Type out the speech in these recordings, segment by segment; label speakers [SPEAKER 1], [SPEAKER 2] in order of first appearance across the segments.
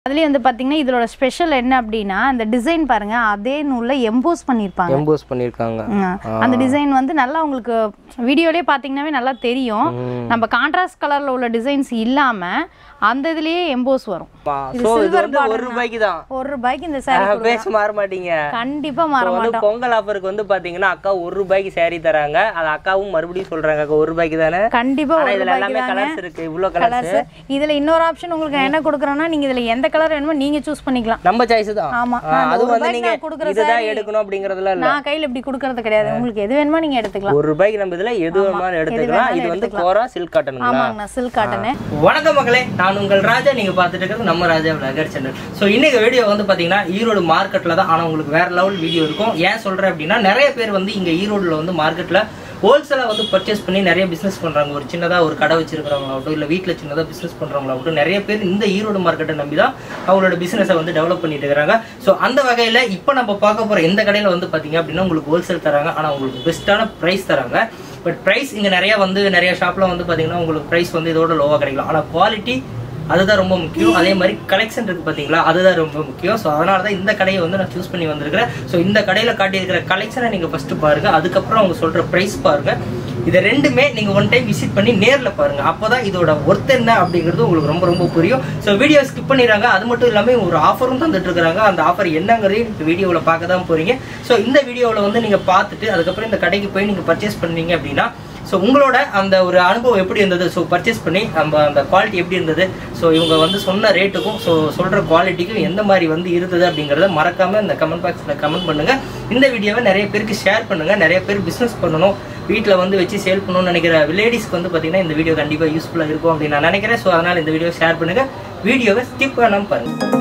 [SPEAKER 1] அதுலேயும் வந்து பார்த்தீங்கன்னா இதோட ஸ்பெஷல் என்ன அப்படின்னா இந்த டிசைன் பாருங்க அதே நூலில் எம்போஸ் பண்ணியிருப்பாங்க
[SPEAKER 2] எம்போஸ் பண்ணியிருக்காங்க
[SPEAKER 1] ம். அந்த டிசைன் வந்து நல்லா உங்களுக்கு வீடியோலேயே பார்த்தீங்கன்னாவே நல்லா தெரியும் நம்ம கான்ட்ராஸ்ட் கலரில் உள்ள டிசைன்ஸ் இல்லாமல் அந்த இதுலேயே எம்போஸ் வரும்
[SPEAKER 2] ஸோ இது வந்து ஒரு ரூபாய்க்கு தான்
[SPEAKER 1] ஒரு ரூபாய்க்கு இந்த saree
[SPEAKER 2] பேச மாற மாட்டீங்க
[SPEAKER 1] கண்டிப்பாக மாற
[SPEAKER 2] இப்போ வந்து பொங்கல் ஆஃபருக்கு வந்து பாத்தீங்கன்னா அக்கா ஒரு ரூபாய்க்கு saree தராங்க அது அக்காவும் மறுபடியும் சொல்றாங்க அக்கா ஒரு ரூபாய்க்கு தானே
[SPEAKER 1] கண்டிப்பாக
[SPEAKER 2] ஆனா
[SPEAKER 1] ஒரு
[SPEAKER 2] இதுல எல்லாமே
[SPEAKER 1] ரூபாய்க்கு தாங்க
[SPEAKER 2] கலர்ஸ் இருக்கு இவ்வளோ கலர்ஸ்
[SPEAKER 1] கலர்ஸ் இதில் இன்னொரு ஆப்ஷன் உங்களுக்கு நான் என்ன கொடுக்குறேன்னா நீங்கள் இதில் எந்த கலர் வேணுமோ நீங்கள் சூஸ் பண்ணிக்கலாம்
[SPEAKER 2] நம்ம சாய்ஸ் தான்
[SPEAKER 1] ஆமா.
[SPEAKER 2] ஆ,
[SPEAKER 1] நான் அந்த
[SPEAKER 2] அதுவும்
[SPEAKER 1] ஒரு
[SPEAKER 2] வந்து
[SPEAKER 1] ரூபாய்க்கு
[SPEAKER 2] நீங்க
[SPEAKER 1] நான் கொடுக்குற
[SPEAKER 2] இதுதான்
[SPEAKER 1] saree
[SPEAKER 2] எடுக்கணும் அப்படிங்கறதுல இல்ல
[SPEAKER 1] நான் கையில் இப்படி கொடுக்கறது கிடையாது உங்களுக்கு எது வேணுமோ நீங்கள் எடுத்துக்கலாம்
[SPEAKER 2] ஒரு ரூபாய்க்கு நம்ம இதுல எது வேணாலும் எடுத்துக்கலாம் இது வந்து கோரா சில்க் காட்டனுங்களா
[SPEAKER 1] ஆமாங்கண்ணா சில்க் காட்டனு
[SPEAKER 2] வணக்கம் மக்களே நான் உங்கள் ராஜா நீங்க பார்த்துட்டு இருக்கிறது நம்ம ராஜா விளாகர் சேனல் ஸோ இன்னைக்கு வீடியோ வந்து பாத்தீங்கன்னா ஈரோடு மார்க்கெட்ல தான் ஆனா உங்களுக்கு வேற லெவல் வீடியோ இருக்கும் ஏன் சொல்றேன் அப்படின்னா நிறைய பேர் வந்து இங்க ஈரோடுல வந்து மார்க்கெட்ல ஹோல்சேலா வந்து பர்ச்சேஸ் பண்ணி நிறைய பிசினஸ் பண்றாங்க ஒரு சின்னதா ஒரு கடை வச்சிருக்கிறவங்களாகட்டும் இல்ல வீட்ல சின்னதா பிசினஸ் பண்றவங்களாகட்டும் நிறைய பேர் இந்த ஈரோடு மார்க்கெட்டை நம்பி தான் அவங்களோட பிசினஸை வந்து டெவலப் பண்ணிட்டு இருக்காங்க ஸோ அந்த வகையில இப்போ நம்ம பார்க்க போற இந்த கடையில வந்து பாத்தீங்க அப்படின்னா உங்களுக்கு ஹோல்சேல் தராங்க ஆனா உங்களுக்கு பெஸ்ட்டான பிரைஸ் தராங்க பட் பிரைஸ் இங்க நிறைய வந்து நிறைய ஷாப்ல வந்து பாத்தீங்கன்னா உங்களுக்கு பிரைஸ் வந்து இதோட லோவா கிடைக்கலாம் ஆனா குவாலிட்டி அதுதான் ரொம்ப முக்கியம் அதே மாதிரி கலெக்ஷன் இருக்கு பாத்தீங்களா அதுதான் ரொம்ப முக்கியம் ஸோ அதனால தான் இந்த கடையை வந்து நான் சூஸ் பண்ணி வந்திருக்கிறேன் ஸோ இந்த கடையில காட்டியிருக்கிற கலெக்ஷனை நீங்க ஃபர்ஸ்ட் பாருங்க அதுக்கப்புறம் அவங்க சொல்ற பிரைஸ் பாருங்க இதை ரெண்டுமே நீங்க ஒன் டைம் விசிட் பண்ணி நேர்ல பாருங்க அப்பதான் இதோட ஒர்த் என்ன அப்படிங்கிறது உங்களுக்கு ரொம்ப ரொம்ப புரியும் ஸோ வீடியோ ஸ்கிப் பண்ணிடுறாங்க அது மட்டும் இல்லாம ஒரு ஆஃபரும் தந்துட்டு இருக்காங்க அந்த ஆஃபர் என்னங்கிறதையும் இந்த வீடியோவில் பார்க்க தான் போறீங்க ஸோ இந்த வீடியோவில் வந்து நீங்க பார்த்துட்டு அதுக்கப்புறம் இந்த கடைக்கு போய் நீங்க பர்ச்சேஸ் பண்ணீங்க அப்படின்னா ஸோ உங்களோட அந்த ஒரு அனுபவம் எப்படி இருந்தது ஸோ பர்ச்சேஸ் பண்ணி நம்ம அந்த குவாலிட்டி எப்படி இருந்தது ஸோ இவங்க வந்து சொன்ன ரேட்டுக்கும் ஸோ சொல்கிற குவாலிட்டிக்கும் எந்த மாதிரி வந்து இருந்தது அப்படிங்கிறத மறக்காம இந்த கமெண்ட் பாக்ஸில் கமெண்ட் பண்ணுங்க இந்த வீடியோவை நிறைய பேருக்கு ஷேர் பண்ணுங்க நிறைய பேர் பிஸ்னஸ் பண்ணணும் வீட்டில் வந்து வச்சு சேல் பண்ணணும்னு நினைக்கிற லேடிஸ்க்கு வந்து பார்த்தீங்கன்னா இந்த வீடியோ கண்டிப்பாக யூஸ்ஃபுல்லாக இருக்கும் அப்படின்னு நான் நினைக்கிறேன் ஸோ அதனால் இந்த வீடியோ ஷேர் பண்ணுங்க வீடியோவை ஸ்கிப் பண்ணாமல் பாருங்க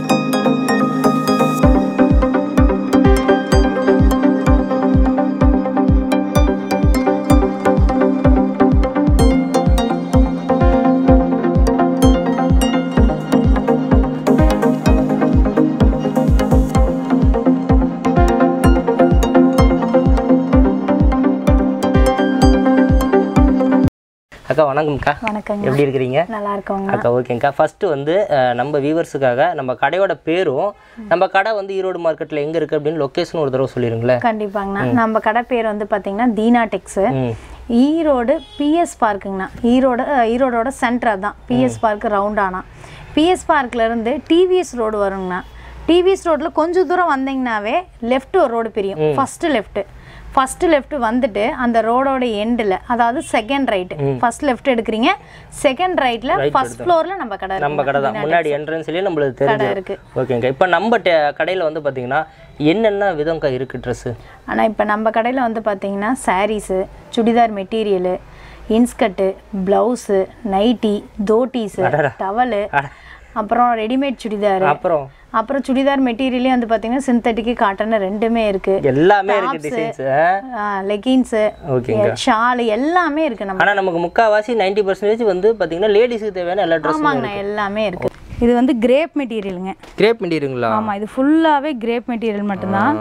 [SPEAKER 2] அக்கா வணக்கம்க்கா
[SPEAKER 1] வணக்கங்க
[SPEAKER 2] எப்படி இருக்கிறீங்க
[SPEAKER 1] நல்லா இருக்கவங்க
[SPEAKER 2] அக்கா ஓகேங்க்கா ஃபர்ஸ்ட் வந்து அஹ், நம்ம வியூவர்ஸுக்காக நம்ம கடையோட பேரும் நம்ம கடை வந்து ஈரோடு மார்க்கெட்ல எங்க இருக்கு அப்படின்னு லொகேஷன் ஒரு தடவை சொல்லிருங்களேன்
[SPEAKER 1] கண்டிப்பாங்கண்ணா நம்ம கடை பேர் வந்து பார்த்தீங்கன்னா தீனா டெக்ஸு
[SPEAKER 2] ம்
[SPEAKER 1] ஈரோடு பிஎஸ் பார்க்குங்கண்ணா ஈரோடு அஹ், ஈரோடோட சென்டர் தான் பிஎஸ் பார்க் ரவுண்டானா பிஎஸ் பார்க்லேருந்து டிவிஎஸ் ரோடு வருங்கண்ணா டிவிஎஸ் ரோட்டில் கொஞ்சம் தூரம் வந்தீங்கன்னாவே லெஃப்ட் ஒரு ரோடு பிரியும் ஃபஸ்ட்டு லெஃப்ட்டு ஃபஸ்ட்டு லெஃப்ட் வந்துட்டு அந்த ரோடோட எண்டில் அதாவது செகண்ட் ரைட்டு ஃபர்ஸ்ட் லெஃப்ட் எடுக்கிறீங்க செகண்ட் ரைட்டில் ஃபர்ஸ்ட் ஃப்ளோரில் நம்ம கடை இருக்கு.
[SPEAKER 2] நம்ம கடை தான் முன்னாடி என்ட்ரன்ஸ்லயே நம்மளுக்கு
[SPEAKER 1] கடை
[SPEAKER 2] தெரிஞ்சு
[SPEAKER 1] இருக்கு
[SPEAKER 2] ஓகேங்க இப்போ நம்ம டெ- கடையில வந்து பாத்தீங்கன்னா என்னென்ன விதம்க்கா இருக்கு ட்ரெஸ்ஸு
[SPEAKER 1] ஆனால் இப்போ நம்ம கடையில் வந்து பார்த்தீங்கன்னா sarees churidar material inskirt blouse nighty தோட்டீஸு
[SPEAKER 2] அடடா.
[SPEAKER 1] டவலு
[SPEAKER 2] அட.
[SPEAKER 1] அப்புறம் ரெடிமேட் சுடிதார்
[SPEAKER 2] அப்புறம்
[SPEAKER 1] அப்புறம் சுடிதார் மெட்டீரியலே வந்து பார்த்தீங்கன்னா சிந்தட்டிக்கு காட்டன் ரெண்டுமே இருக்கு
[SPEAKER 2] எல்லாமே இருக்கு டிசைன்ஸ்
[SPEAKER 1] லெகின்ஸு
[SPEAKER 2] ஓகேங்க
[SPEAKER 1] ஷாலு எல்லாமே இருக்கு நம்ம
[SPEAKER 2] ஆனா நமக்கு முக்காவாசி நைன்டி பர்சன்டேஜ் வந்து பாத்தீங்கன்னா லேடிஸுக்கு தேவையான எல்லா ட்ரெஸ்ஸும்
[SPEAKER 1] ஆமாங்கண்ணா எல்லாமே இருக்கு இது வந்து கிரேப் மெட்டீரியலுங்க
[SPEAKER 2] கிரேப் மெட்டீரியலுங்களா
[SPEAKER 1] ஆமா இது ஃபுல்லாவே கிரேப் மெட்டீரியல் மட்டும்தான்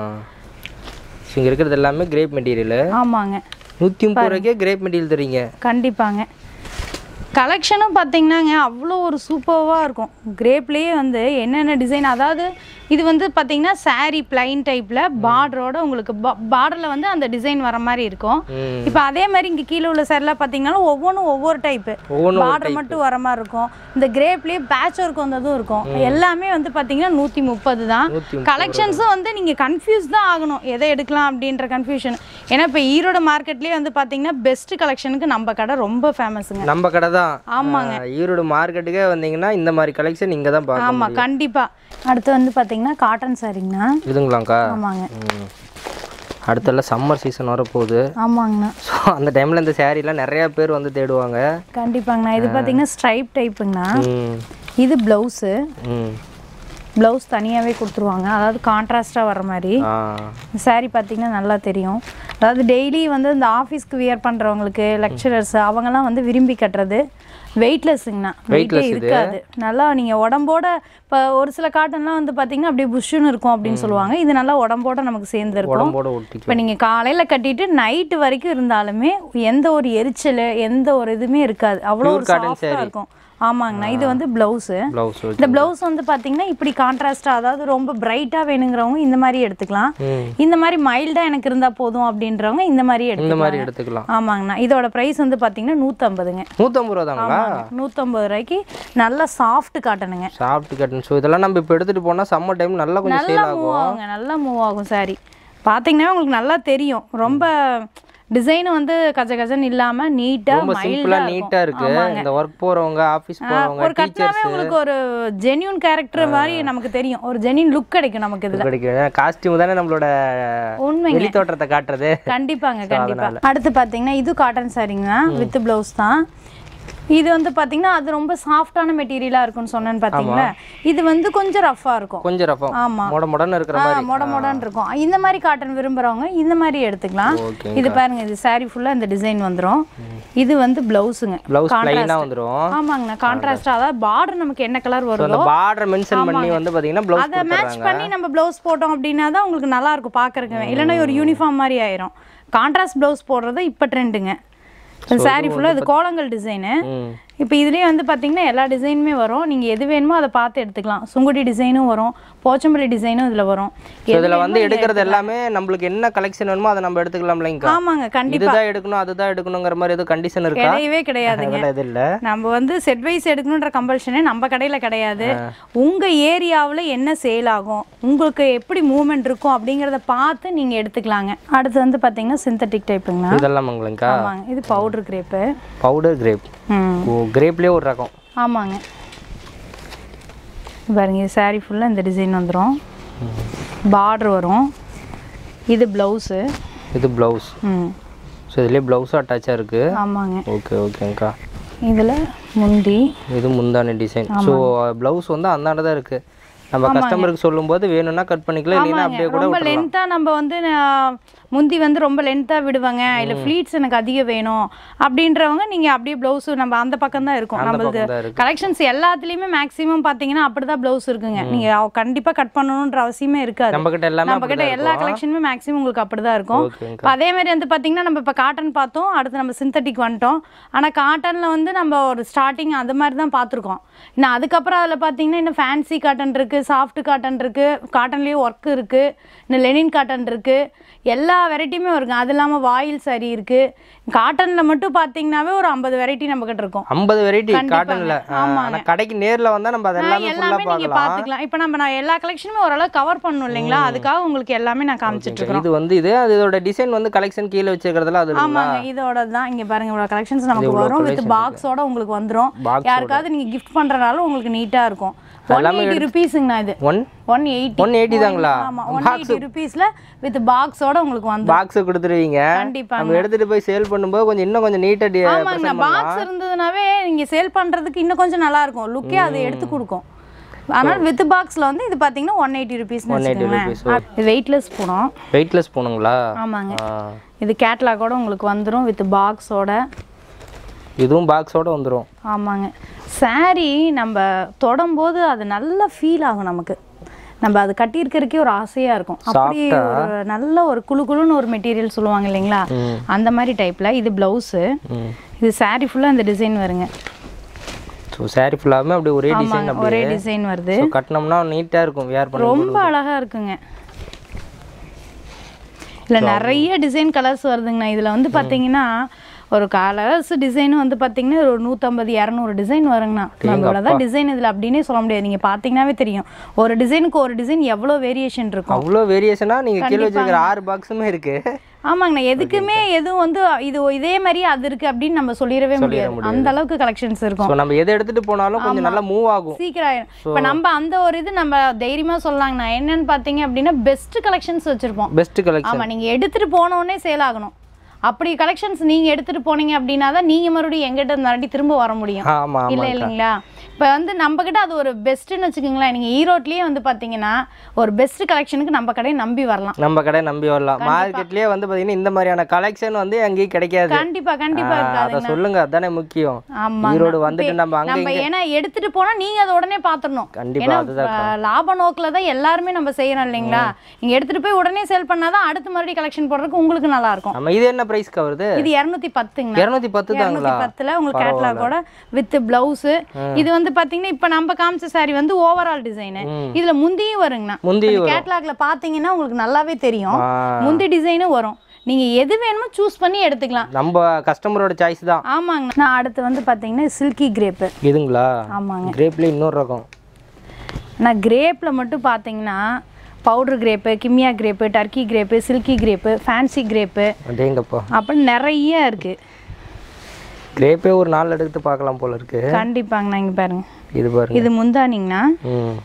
[SPEAKER 2] இங்க இருக்கிறது எல்லாமே கிரேப் மெட்டீரியல்
[SPEAKER 1] ஆமாங்க
[SPEAKER 2] நூற்றி முப்பது ரூபாய்க்கே கிரேப் மெட்டீரியல் தரீங்க
[SPEAKER 1] கண்டிப்பாங்க கலெக்ஷனும் பார்த்தீங்கன்னாங்க அவ்வளோ ஒரு சூப்பராக இருக்கும் கிரேப்லேயே வந்து என்னென்ன டிசைன் அதாவது இது வந்து பார்த்தீங்கன்னா saree பிளைன் டைப்பில் பார்டரோட உங்களுக்கு பார்டரில் வந்து அந்த டிசைன் வர மாதிரி இருக்கும்
[SPEAKER 2] ம்.
[SPEAKER 1] இப்போ அதே மாதிரி இங்கே கீழே உள்ள சேரீலாம் பார்த்தீங்கன்னா ஒவ்வொன்றும் ஒவ்வொரு டைப்பு
[SPEAKER 2] ஒவ்வொன்றும்
[SPEAKER 1] பார்டர் மட்டும் வர மாதிரி இருக்கும் இந்த கிரேப்லேயே பேட்ச் ஒர்க் வந்ததும் இருக்கும் எல்லாமே வந்து பார்த்தீங்கன்னா நூற்றி முப்பது தான்
[SPEAKER 2] நூற்றி
[SPEAKER 1] கலெக்ஷன்ஸும் வந்து நீங்கள் கன்ஃபியூஸ் தான் ஆகணும் எதை எடுக்கலாம் அப்படின்ற கன்ஃபியூஷன் ஏன்னா இப்போ ஈரோடு மார்க்கெட்லேயே வந்து பார்த்தீங்கன்னா பெஸ்ட் கலெக்ஷனுக்கு நம்ம கடை ரொம்ப ஃபேமஸுங்க
[SPEAKER 2] நம்ம கடை தான்
[SPEAKER 1] ஆமாங்க.
[SPEAKER 2] ஆஹ், ஈரோடு மார்க்கெட்டுக்கே வந்தீங்கன்னா இந்த மாதிரி கலெக்ஷன் இங்கே தான் பார்க்க
[SPEAKER 1] ஆமாம் கண்டிப்பாக அடுத்து வந்து பார்த்தீங்கன்னா காட்டன் சாரிங்கண்ணா
[SPEAKER 2] இதுங்களாங்க்கா
[SPEAKER 1] ஆமாங்க
[SPEAKER 2] ம். அடுத்தெல்லாம் சம்மர் சீசன் வரப்போகுது
[SPEAKER 1] ஆமாங்கண்ணா
[SPEAKER 2] ஸோ அந்த டைமில் இந்த சேரீலாம் நிறைய பேர் வந்து தேடுவாங்க
[SPEAKER 1] கண்டிப்பாங்கண்ணா இது பார்த்தீங்கன்னா ஸ்ட்ரைப் டைப்புங்கண்ணா
[SPEAKER 2] ம்
[SPEAKER 1] இது ப்ளவுஸு
[SPEAKER 2] ம்
[SPEAKER 1] ப்ளவுஸ் தனியாகவே கொடுத்துருவாங்க அதாவது கான்ட்ராஸ்டாக வர மாதிரி
[SPEAKER 2] ஆ
[SPEAKER 1] இந்த saree பார்த்தீங்கன்னா நல்லா தெரியும் அதாவது டெய்லி வந்து இந்த ஆஃபீஸ்க்கு வியர் பண்ணுறவங்களுக்கு லெக்சரர்ஸ் அவங்கெல்லாம் வந்து விரும்பி கட்டுறது வெயிட்லெஸ்ஸுங்கண்ணா வெயிட்டே இருக்காது நல்லா நீங்கள் உடம்போட இப்போ ஒரு சில காட்டன்லாம் வந்து பார்த்தீங்கன்னா அப்படியே புஷ்ஷுன்னு இருக்கும் அப்படின்னு சொல்லுவாங்க இது நல்லா உடம்போட நமக்கு சேர்ந்து இருக்கும்
[SPEAKER 2] உடம்போட ஒட்டிக்கும்
[SPEAKER 1] இப்போ நீங்கள் காலையில் கட்டிட்டு நைட்டு வரைக்கும் இருந்தாலுமே எந்த ஒரு எரிச்சல் எந்த ஒரு இதுவுமே இருக்காது அவ்வளோ ஒரு
[SPEAKER 2] cotton
[SPEAKER 1] சாஃப்டாக இருக்கும் ஆமாங்கண்ணா இது வந்து ப்ளவுஸு
[SPEAKER 2] ப்ளவுஸ்
[SPEAKER 1] இந்த ப்ளவுஸ் வந்து பார்த்தீங்கன்னா இப்படி கான்ட்ராஸ்டா அதாவது ரொம்ப பிரைட்டாக வேணுங்கிறவங்க இந்த மாதிரி எடுத்துக்கலாம்
[SPEAKER 2] ம்
[SPEAKER 1] இந்த மாதிரி மைல்டாக எனக்கு இருந்தால் போதும் அப்படின்றவங்க இந்த மாதிரி
[SPEAKER 2] இந்த
[SPEAKER 1] எடுத்துக்கலாம்
[SPEAKER 2] மாதிரி எடுத்துக்கலாம்
[SPEAKER 1] ஆமாங்கண்ணா இதோட ப்ரைஸ் வந்து பார்த்தீங்கன்னா நூற்றம்பதுங்க
[SPEAKER 2] நூற்றம்பது ரூபா தாங்களா
[SPEAKER 1] நூற்றம்பது ரூபாய்க்கு நல்ல சாஃப்ட் காட்டனுங்க
[SPEAKER 2] சாஃப்ட் கட்டன் ஸோ இதெல்லாம் நம்ம இப்போ எடுத்துகிட்டு போனால் சம்மர் டைம் நல்லா கொஞ்சம்
[SPEAKER 1] நல்லா
[SPEAKER 2] சேல்
[SPEAKER 1] மூவ்
[SPEAKER 2] ஆகும்
[SPEAKER 1] ஆகுங்க நல்லா மூவ் ஆகும் சாரி பார்த்தீங்கன்னா உங்களுக்கு நல்லா தெரியும் ரொம்ப டிசைனும் வந்து கஜ கஜன்னு இல்லாமல் நீட்டாக
[SPEAKER 2] ரொம்ப சிம்பிளாக நீட்டாக இருக்கு இந்த ஒர்க் போகிறவங்க ஆஃபீஸ் போகிறவங்க
[SPEAKER 1] ஒரு கட்டினாவே உங்களுக்கு ஒரு ஜென்யூன் கேரக்டர் மாதிரி நமக்கு தெரியும் ஒரு ஜென்யூன் லுக் கிடைக்கும் நமக்கு இதுல
[SPEAKER 2] கிடைக்கும் காஸ்டியூம் தானே நம்மளோட
[SPEAKER 1] உண்மைங்க
[SPEAKER 2] வெளி தோற்றத்தை காட்டுறது
[SPEAKER 1] கண்டிப்பாங்க கண்டிப்பா அடுத்து பாத்தீங்கன்னா இது காட்டன் சாரீங்க வித் பிளவுஸ் தான் இது வந்து பாத்தீங்கன்னா அது ரொம்ப சாஃப்டான மெட்டீரியலா இருக்கும்னு சொன்னேன்னு பாத்தீங்களா இது வந்து கொஞ்சம் ரஃபா இருக்கும்
[SPEAKER 2] கொஞ்சம் ரஃபம்
[SPEAKER 1] ஆமா.
[SPEAKER 2] மொட மொடன்னு இருக்கிற
[SPEAKER 1] ஆ,
[SPEAKER 2] மாதிரி
[SPEAKER 1] மொட மொடன்னு இருக்கும் இந்த மாதிரி காட்டன் விரும்புறவங்க இந்த மாதிரி எடுத்துக்கலாம்
[SPEAKER 2] ஓகே
[SPEAKER 1] இது பாருங்க இது saree ஃபுல்லா இந்த டிசைன் வந்துரும் இது வந்து பிளவுஸுங்க
[SPEAKER 2] ப்ளவுஸ் ப்ளைனாக வந்துடும்
[SPEAKER 1] ஆமாங்கண்ணா கான்ட்ராஸ்டா அதாவது பார்டர் நமக்கு என்ன கலர்
[SPEAKER 2] ஸோ
[SPEAKER 1] வருதோ
[SPEAKER 2] அந்த பார்டர் மென்ஷன் பண்ணி வந்து பார்த்தீங்கன்னா ப்ளவுஸ்
[SPEAKER 1] அதை மேட்ச் பண்ணி நம்ம ப்ளவுஸ் போட்டோம் அப்படின்னா தான் உங்களுக்கு நல்லா இருக்கும் பார்க்கறதுக்கு இல்லைன்னா ஒரு யூனிஃபார்ம் மாதிரி ஆயிரும் கான்ட்ராஸ்ட் ப்ளவுஸ் போடுறது இப்போ ட்ரெண்டுங்க சாரி ஃபுல்லாக இது கோலங்கள் டிசைனு
[SPEAKER 2] ம்
[SPEAKER 1] இப்போ இதுலேயே வந்து பார்த்தீங்கன்னா எல்லா டிசைனுமே வரும் நீங்கள் எது வேணுமோ அதை பார்த்து எடுத்துக்கலாம் சுங்குடி டிசைனும் வரும் போச்சம்பள்ளி டிசைனும் இதில் வரும்
[SPEAKER 2] ஸோ இதில் வந்து எடுக்கிறது எல்லாமே நம்மளுக்கு என்ன கலெக்ஷன் வேணுமோ அதை நம்ம எடுத்துக்கலாம் இல்லைங்க
[SPEAKER 1] ஆமாங்க கண்டிப்பாக
[SPEAKER 2] இதுதான் எடுக்கணும் அதுதான் எடுக்கணுங்கிற மாதிரி எதுவும் கண்டிஷன் இருக்கா
[SPEAKER 1] கிடையவே கிடையாதுங்க
[SPEAKER 2] அதெல்லாம் இது இல்லை
[SPEAKER 1] நம்ம வந்து செட் வைஸ் எடுக்கணுன்ற கம்பல்ஷனே நம்ம கடையில் கிடையாது உங்கள் ஏரியாவில் என்ன சேல் ஆகும் உங்களுக்கு எப்படி மூவ்மெண்ட் இருக்கும் அப்படிங்கிறத பார்த்து நீங்கள் எடுத்துக்கலாங்க அடுத்து வந்து பார்த்தீங்கன்னா சிந்தட்டிக் டைப்புங்கண்ணா
[SPEAKER 2] இதெல்லாம் உங்களுக்கா
[SPEAKER 1] ஆமாங்க இது பவுடர் கிரேப்பு
[SPEAKER 2] பவுடர் கிரேப்
[SPEAKER 1] ம்
[SPEAKER 2] ஓ கிரேப்லேயே ஒரு ரகம்
[SPEAKER 1] ஆமாங்க பாருங்க இது saree ஃபுல்லாக இந்த டிசைன் வந்துடும் பார்டர் வரும் இது ப்ளவுஸு
[SPEAKER 2] இது ப்ளவுஸ்
[SPEAKER 1] ம்
[SPEAKER 2] ஸோ இதுலேயே ப்ளவுஸும் அட்டாச்சாக இருக்குது
[SPEAKER 1] ஆமாங்க
[SPEAKER 2] ஓகே ஓகேங்க்கா
[SPEAKER 1] இதில் முந்தி
[SPEAKER 2] இது முந்தான டிசைன் ஸோ ப்ளவுஸ் வந்து அந்தாண்ட தான் இருக்குது நம்ம கஸ்டமருக்கு சொல்லும்போது வேணும்னா கட் பண்ணிக்கலாம் இல்லைன்னா அப்படியே கூட
[SPEAKER 1] ரொம்ப லென்த்தாக நம்ம வந்து நான் முந்தி வந்து ரொம்ப லென்த்தாக விடுவாங்க இல்லை ஃப்ளீட்ஸ் எனக்கு அதிகம் வேணும் அப்படின்றவங்க நீங்கள் அப்படியே ப்ளவுஸு நம்ம அந்த பக்கம் தான் இருக்கும் நம்மளுக்கு
[SPEAKER 2] பக்கம் தான் இருக்கு
[SPEAKER 1] கலெக்ஷன்ஸ் எல்லாத்துலேயுமே மேக்ஸிமம் பார்த்தீங்கன்னா அப்படி தான் ப்ளவுஸ் இருக்குங்க நீங்கள் கண்டிப்பாக கட் பண்ணணுன்ற அவசியமே இருக்காது
[SPEAKER 2] நம்ம கிட்ட எல்லாமே
[SPEAKER 1] நம்ம கிட்ட எல்லா கலெக்ஷனுமே மேக்ஸிமம் உங்களுக்கு அப்படிதான் இருக்கும்
[SPEAKER 2] ஓகேங்க
[SPEAKER 1] இப்போ அதே மாதிரி வந்து பார்த்தீங்கன்னா நம்ம இப்போ காட்டன் பார்த்தோம் அடுத்து நம்ம சிந்தட்டிக் வந்துட்டோம் ஆனால் காட்டனில் வந்து நம்ம ஒரு ஸ்டார்டிங் அது மாதிரி தான் பார்த்துருக்கோம் இன்னும் அதுக்கப்புறம் அதில் பார்த்தீங்கன்னா இன்னும் ஃபேன்சி காட்டன் இருக்குது சாஃப்ட் காட்டன் இருக்குது காட்டன்லேயே ஒர்க் இருக்குது இன்னும் லெனின் காட்டன் இருக்குது எல்லா வெரைட்டியுமே வருங்க அது இல்லாமல் வாயில் saree இருக்குது காட்டனில் மட்டும் பார்த்தீங்கன்னாவே ஒரு ஐம்பது வெரைட்டி நம்ம கிட்ட இருக்கும்
[SPEAKER 2] ஐம்பது வெரைட்டி
[SPEAKER 1] கண்டிப்பாங்க.
[SPEAKER 2] காட்டனில் ஆனால் கடைக்கு நேரில் வந்தால் நம்ம அது எல்லாமே
[SPEAKER 1] எல்லாமே
[SPEAKER 2] ஃபுல்லாக
[SPEAKER 1] நீங்க
[SPEAKER 2] பார்க்கலாம்
[SPEAKER 1] பார்த்துக்கலாம் இப்போ நம்ம நான் எல்லா கலெக்ஷனுமே ஓரளவு கவர் பண்ணணும் இல்லைங்களா அதுக்காக உங்களுக்கு எல்லாமே நான் காமிச்சிட்டு இருக்கேன்
[SPEAKER 2] இது வந்து இது அதோட டிசைன் வந்து கலெக்ஷன் கீழே வச்சிருக்கிறதுல அது இருக்குங்களா?
[SPEAKER 1] ஆமாங்க இதோட தான் இங்க பாருங்க இவ்வளவு கலெக்ஷன்ஸ் நமக்கு வரும் வித் பாக்ஸோட உங்களுக்கு வந்துரும்
[SPEAKER 2] Box
[SPEAKER 1] யாருக்காவது நீங்க கிஃப்ட் பண்றனால உங்களுக்கு நீட்டா இருக்கும் ஒன் எயிட்டி ருபீஸுங்கண்ணா இது
[SPEAKER 2] one
[SPEAKER 1] one eighty
[SPEAKER 2] one eighty தாங்களா
[SPEAKER 1] ஆமா ஒன் எயிட்டி ருபீஸ்ல வித் பாக்ஸோட உங்களுக்கு வந்துரும்
[SPEAKER 2] பாக்ஸ் கொடுத்துருவீங்க
[SPEAKER 1] கண்டிப்பா
[SPEAKER 2] நம்ம எடுத்துட்டு போய் சேல் பண்ணும்போது கொஞ்சம் இன்னும் கொஞ்சம் நீட்டாக
[SPEAKER 1] ஆமாங்கண்ணா பாக்ஸ் இருந்ததுனாவே நீங்க சேல் பண்றதுக்கு இன்னும் கொஞ்சம் நல்லா இருக்கும் லுக்கே அதை எடுத்து கொடுக்கும் ஆனால் வித் பாக்ஸ்ல வந்து இது பாத்தீங்கன்னா ஒன் எயிட்டி ருபீஸ்னு வச்சுக்கோங்களேன் இது வெயிட்லெஸ் போனோம்
[SPEAKER 2] வெயிட்லெஸ் போகணுங்களா
[SPEAKER 1] ஆமாங்க
[SPEAKER 2] ஆ.
[SPEAKER 1] இது கேட்லாகோட உங்களுக்கு வந்துரும் வித் பாக்ஸோட
[SPEAKER 2] இதுவும் பாக்ஸோட வந்துடும்
[SPEAKER 1] ஆமாங்க saree நம்ம தொடும்போது அது நல்லா ஃபீல் ஆகும் நமக்கு நம்ம அது கட்டியிருக்கிறதுக்கே ஒரு ஆசையா இருக்கும் அப்படி ஒரு நல்ல ஒரு குளு குளுன்னு ஒரு மெட்டீரியல் சொல்லுவாங்க இல்லைங்களா அந்த மாதிரி டைப்ல இது பிளவுஸு
[SPEAKER 2] ம்
[SPEAKER 1] இது saree ஃபுல்லா இந்த டிசைன் வருங்க
[SPEAKER 2] ஸோ சாரி ஃபுல்லாமே அப்படியே ஒரே டிசைன்
[SPEAKER 1] ஆமாங்க
[SPEAKER 2] அப்படியே
[SPEAKER 1] ஒரே டிசைன் வருது
[SPEAKER 2] ஸோ கட்டினோம்னா நீட்டாக இருக்கும் வேர் பண்ண
[SPEAKER 1] ரொம்ப அழகா இருக்குங்க இல்ல நிறைய டிசைன் கலர்ஸ் வருதுங்கண்ணா இதுல வந்து பாத்தீங்கன்னா ஒரு கலர்ஸ் டிசைனும் வந்து பாத்தீங்கன்னா ஒரு நூற்றம்பது இரநூறு டிசைன் வருங்கண்ணா நம்ம இவ்வளோதான் டிசைன் இதுல அப்படின்னே சொல்ல முடியாது நீங்க பாத்தீங்கன்னாவே தெரியும் ஒரு டிசைனுக்கு ஒரு டிசைன் எவ்வளோ வேரியேஷன் இருக்கும்
[SPEAKER 2] அவ்வளோ வேரியேஷனாக நீங்கள் கீழே வச்சிருக்கிற ஆறு பாக்ஸுமே இருக்கு
[SPEAKER 1] ஆமாங்கண்ணா எதுக்குமே எதுவும் வந்து இது இதே மாதிரி அது இருக்கு அப்படின்னு நம்ம சொல்லிடவே முடியாது அந்த அளவுக்கு கலெக்ஷன்ஸ் இருக்கும்
[SPEAKER 2] ஸோ நம்ம எதை எடுத்துட்டு போனாலும் கொஞ்சம் நல்லா மூவ் ஆகும்
[SPEAKER 1] சீக்கிரம் ஆயிடும் இப்போ நம்ம அந்த ஒரு இது நம்ம தைரியமா சொல்லலாங்கண்ணா என்னன்னு பாத்தீங்க அப்படின்னா பெஸ்ட் கலெக்ஷன்ஸ் வச்சிருப்போம்
[SPEAKER 2] பெஸ்ட் கலெக்ஷன்
[SPEAKER 1] ஆமா நீங்க எடுத்துட்டு போன உடனே சேல் ஆகணும் அப்படி கலெக்ஷன்ஸ் நீங்க எடுத்துட்டு போனீங்க அப்படின்னா தான் நீங்க மறுபடியும் எங்கிட்ட மறுபடியும் திரும்ப வர முடியும்
[SPEAKER 2] ஆமாம்
[SPEAKER 1] இல்ல
[SPEAKER 2] ஆமாம்
[SPEAKER 1] இல்லைங்களா இப்போ வந்து நம்ம கிட்ட அது ஒரு பெஸ்ட்னு வச்சுக்கோங்களேன் நீங்க ஈரோட்லயே வந்து பாத்தீங்கன்னா ஒரு பெஸ்ட் கலெக்ஷனுக்கு நம்ம கடையை நம்பி வரலாம்
[SPEAKER 2] நம்ம கடை நம்பி வரலாம் மார்க்கெட்லயே வந்து பார்த்தீங்கன்னா இந்த மாதிரியான கலெக்ஷன் வந்து எங்கேயும் கிடைக்காது
[SPEAKER 1] கண்டிப்பா கண்டிப்பா
[SPEAKER 2] ஆ,
[SPEAKER 1] இருக்காது
[SPEAKER 2] அதை சொல்லுங்க அதானே முக்கியம்
[SPEAKER 1] ஆமா
[SPEAKER 2] ஈரோடு வந்துட்டு நம்ம அங்க
[SPEAKER 1] நம்ம ஏன்னா எடுத்துட்டு போனா நீங்க அதை உடனே பாத்துடணும்
[SPEAKER 2] கண்டிப்பா
[SPEAKER 1] ஏன்னா
[SPEAKER 2] அதுதான்
[SPEAKER 1] அஹ், லாப நோக்கில் தான் எல்லாருமே நம்ம செய்யறோம் இல்லைங்களா நீங்க எடுத்துட்டு போய் உடனே சேல் பண்ணாதான் அடுத்து மறுபடியும் கலெக்ஷன் போடுறதுக்கு உங்களுக்கு நல்லா இருக்கும்
[SPEAKER 2] நம்ம இது என்ன பிரைஸ்க்கு வருது
[SPEAKER 1] இது இரநூத்தி பத்துங்கண்ணா
[SPEAKER 2] இரநூத்தி பத்து தாங்களா
[SPEAKER 1] இரநூத்தி பத்துல உங்களுக்கு கேட்லாகோட வித் பிளவுஸ் இது வந்து பாத்தீங்கன்னா இப்ப நம்ம காமிச்ச saree வந்து ஓவரால் டிசைனு இதுல முந்தியும் வருங்கண்ணா
[SPEAKER 2] முந்தி
[SPEAKER 1] கேட்லாக்ல பாத்தீங்கன்னா உங்களுக்கு நல்லாவே தெரியும்
[SPEAKER 2] ஆ,
[SPEAKER 1] முந்தி டிசைனும் வரும் நீங்க எது வேணுமோ சூஸ் பண்ணி எடுத்துக்கலாம்
[SPEAKER 2] நம்ம கஸ்டமரோட சாய்ஸ் தான்
[SPEAKER 1] ஆமாங்க நான் அடுத்து வந்து பாத்தீங்கன்னா சில்கி கிரேப்பு
[SPEAKER 2] இதுங்களா
[SPEAKER 1] ஆமாங்க
[SPEAKER 2] கிரேப்ல இன்னொரு ரகம்
[SPEAKER 1] நான் கிரேப்ல மட்டும் பாத்தீங்கன்னா பவுடர் கிரேப்பு கிம்மியா crepe turkey crepe silky crepe fancy crepe
[SPEAKER 2] அடேங்கப்பா
[SPEAKER 1] அப்புறம் நிறைய இருக்கு
[SPEAKER 2] கிரேப்பே ஒரு நாள் எடுத்து பார்க்கலாம் போல இருக்கு
[SPEAKER 1] கண்டிப்பாங்கண்ணா இங்க பாருங்க
[SPEAKER 2] இது பாருங்க
[SPEAKER 1] இது முந்தானிங்கண்ணா
[SPEAKER 2] ம்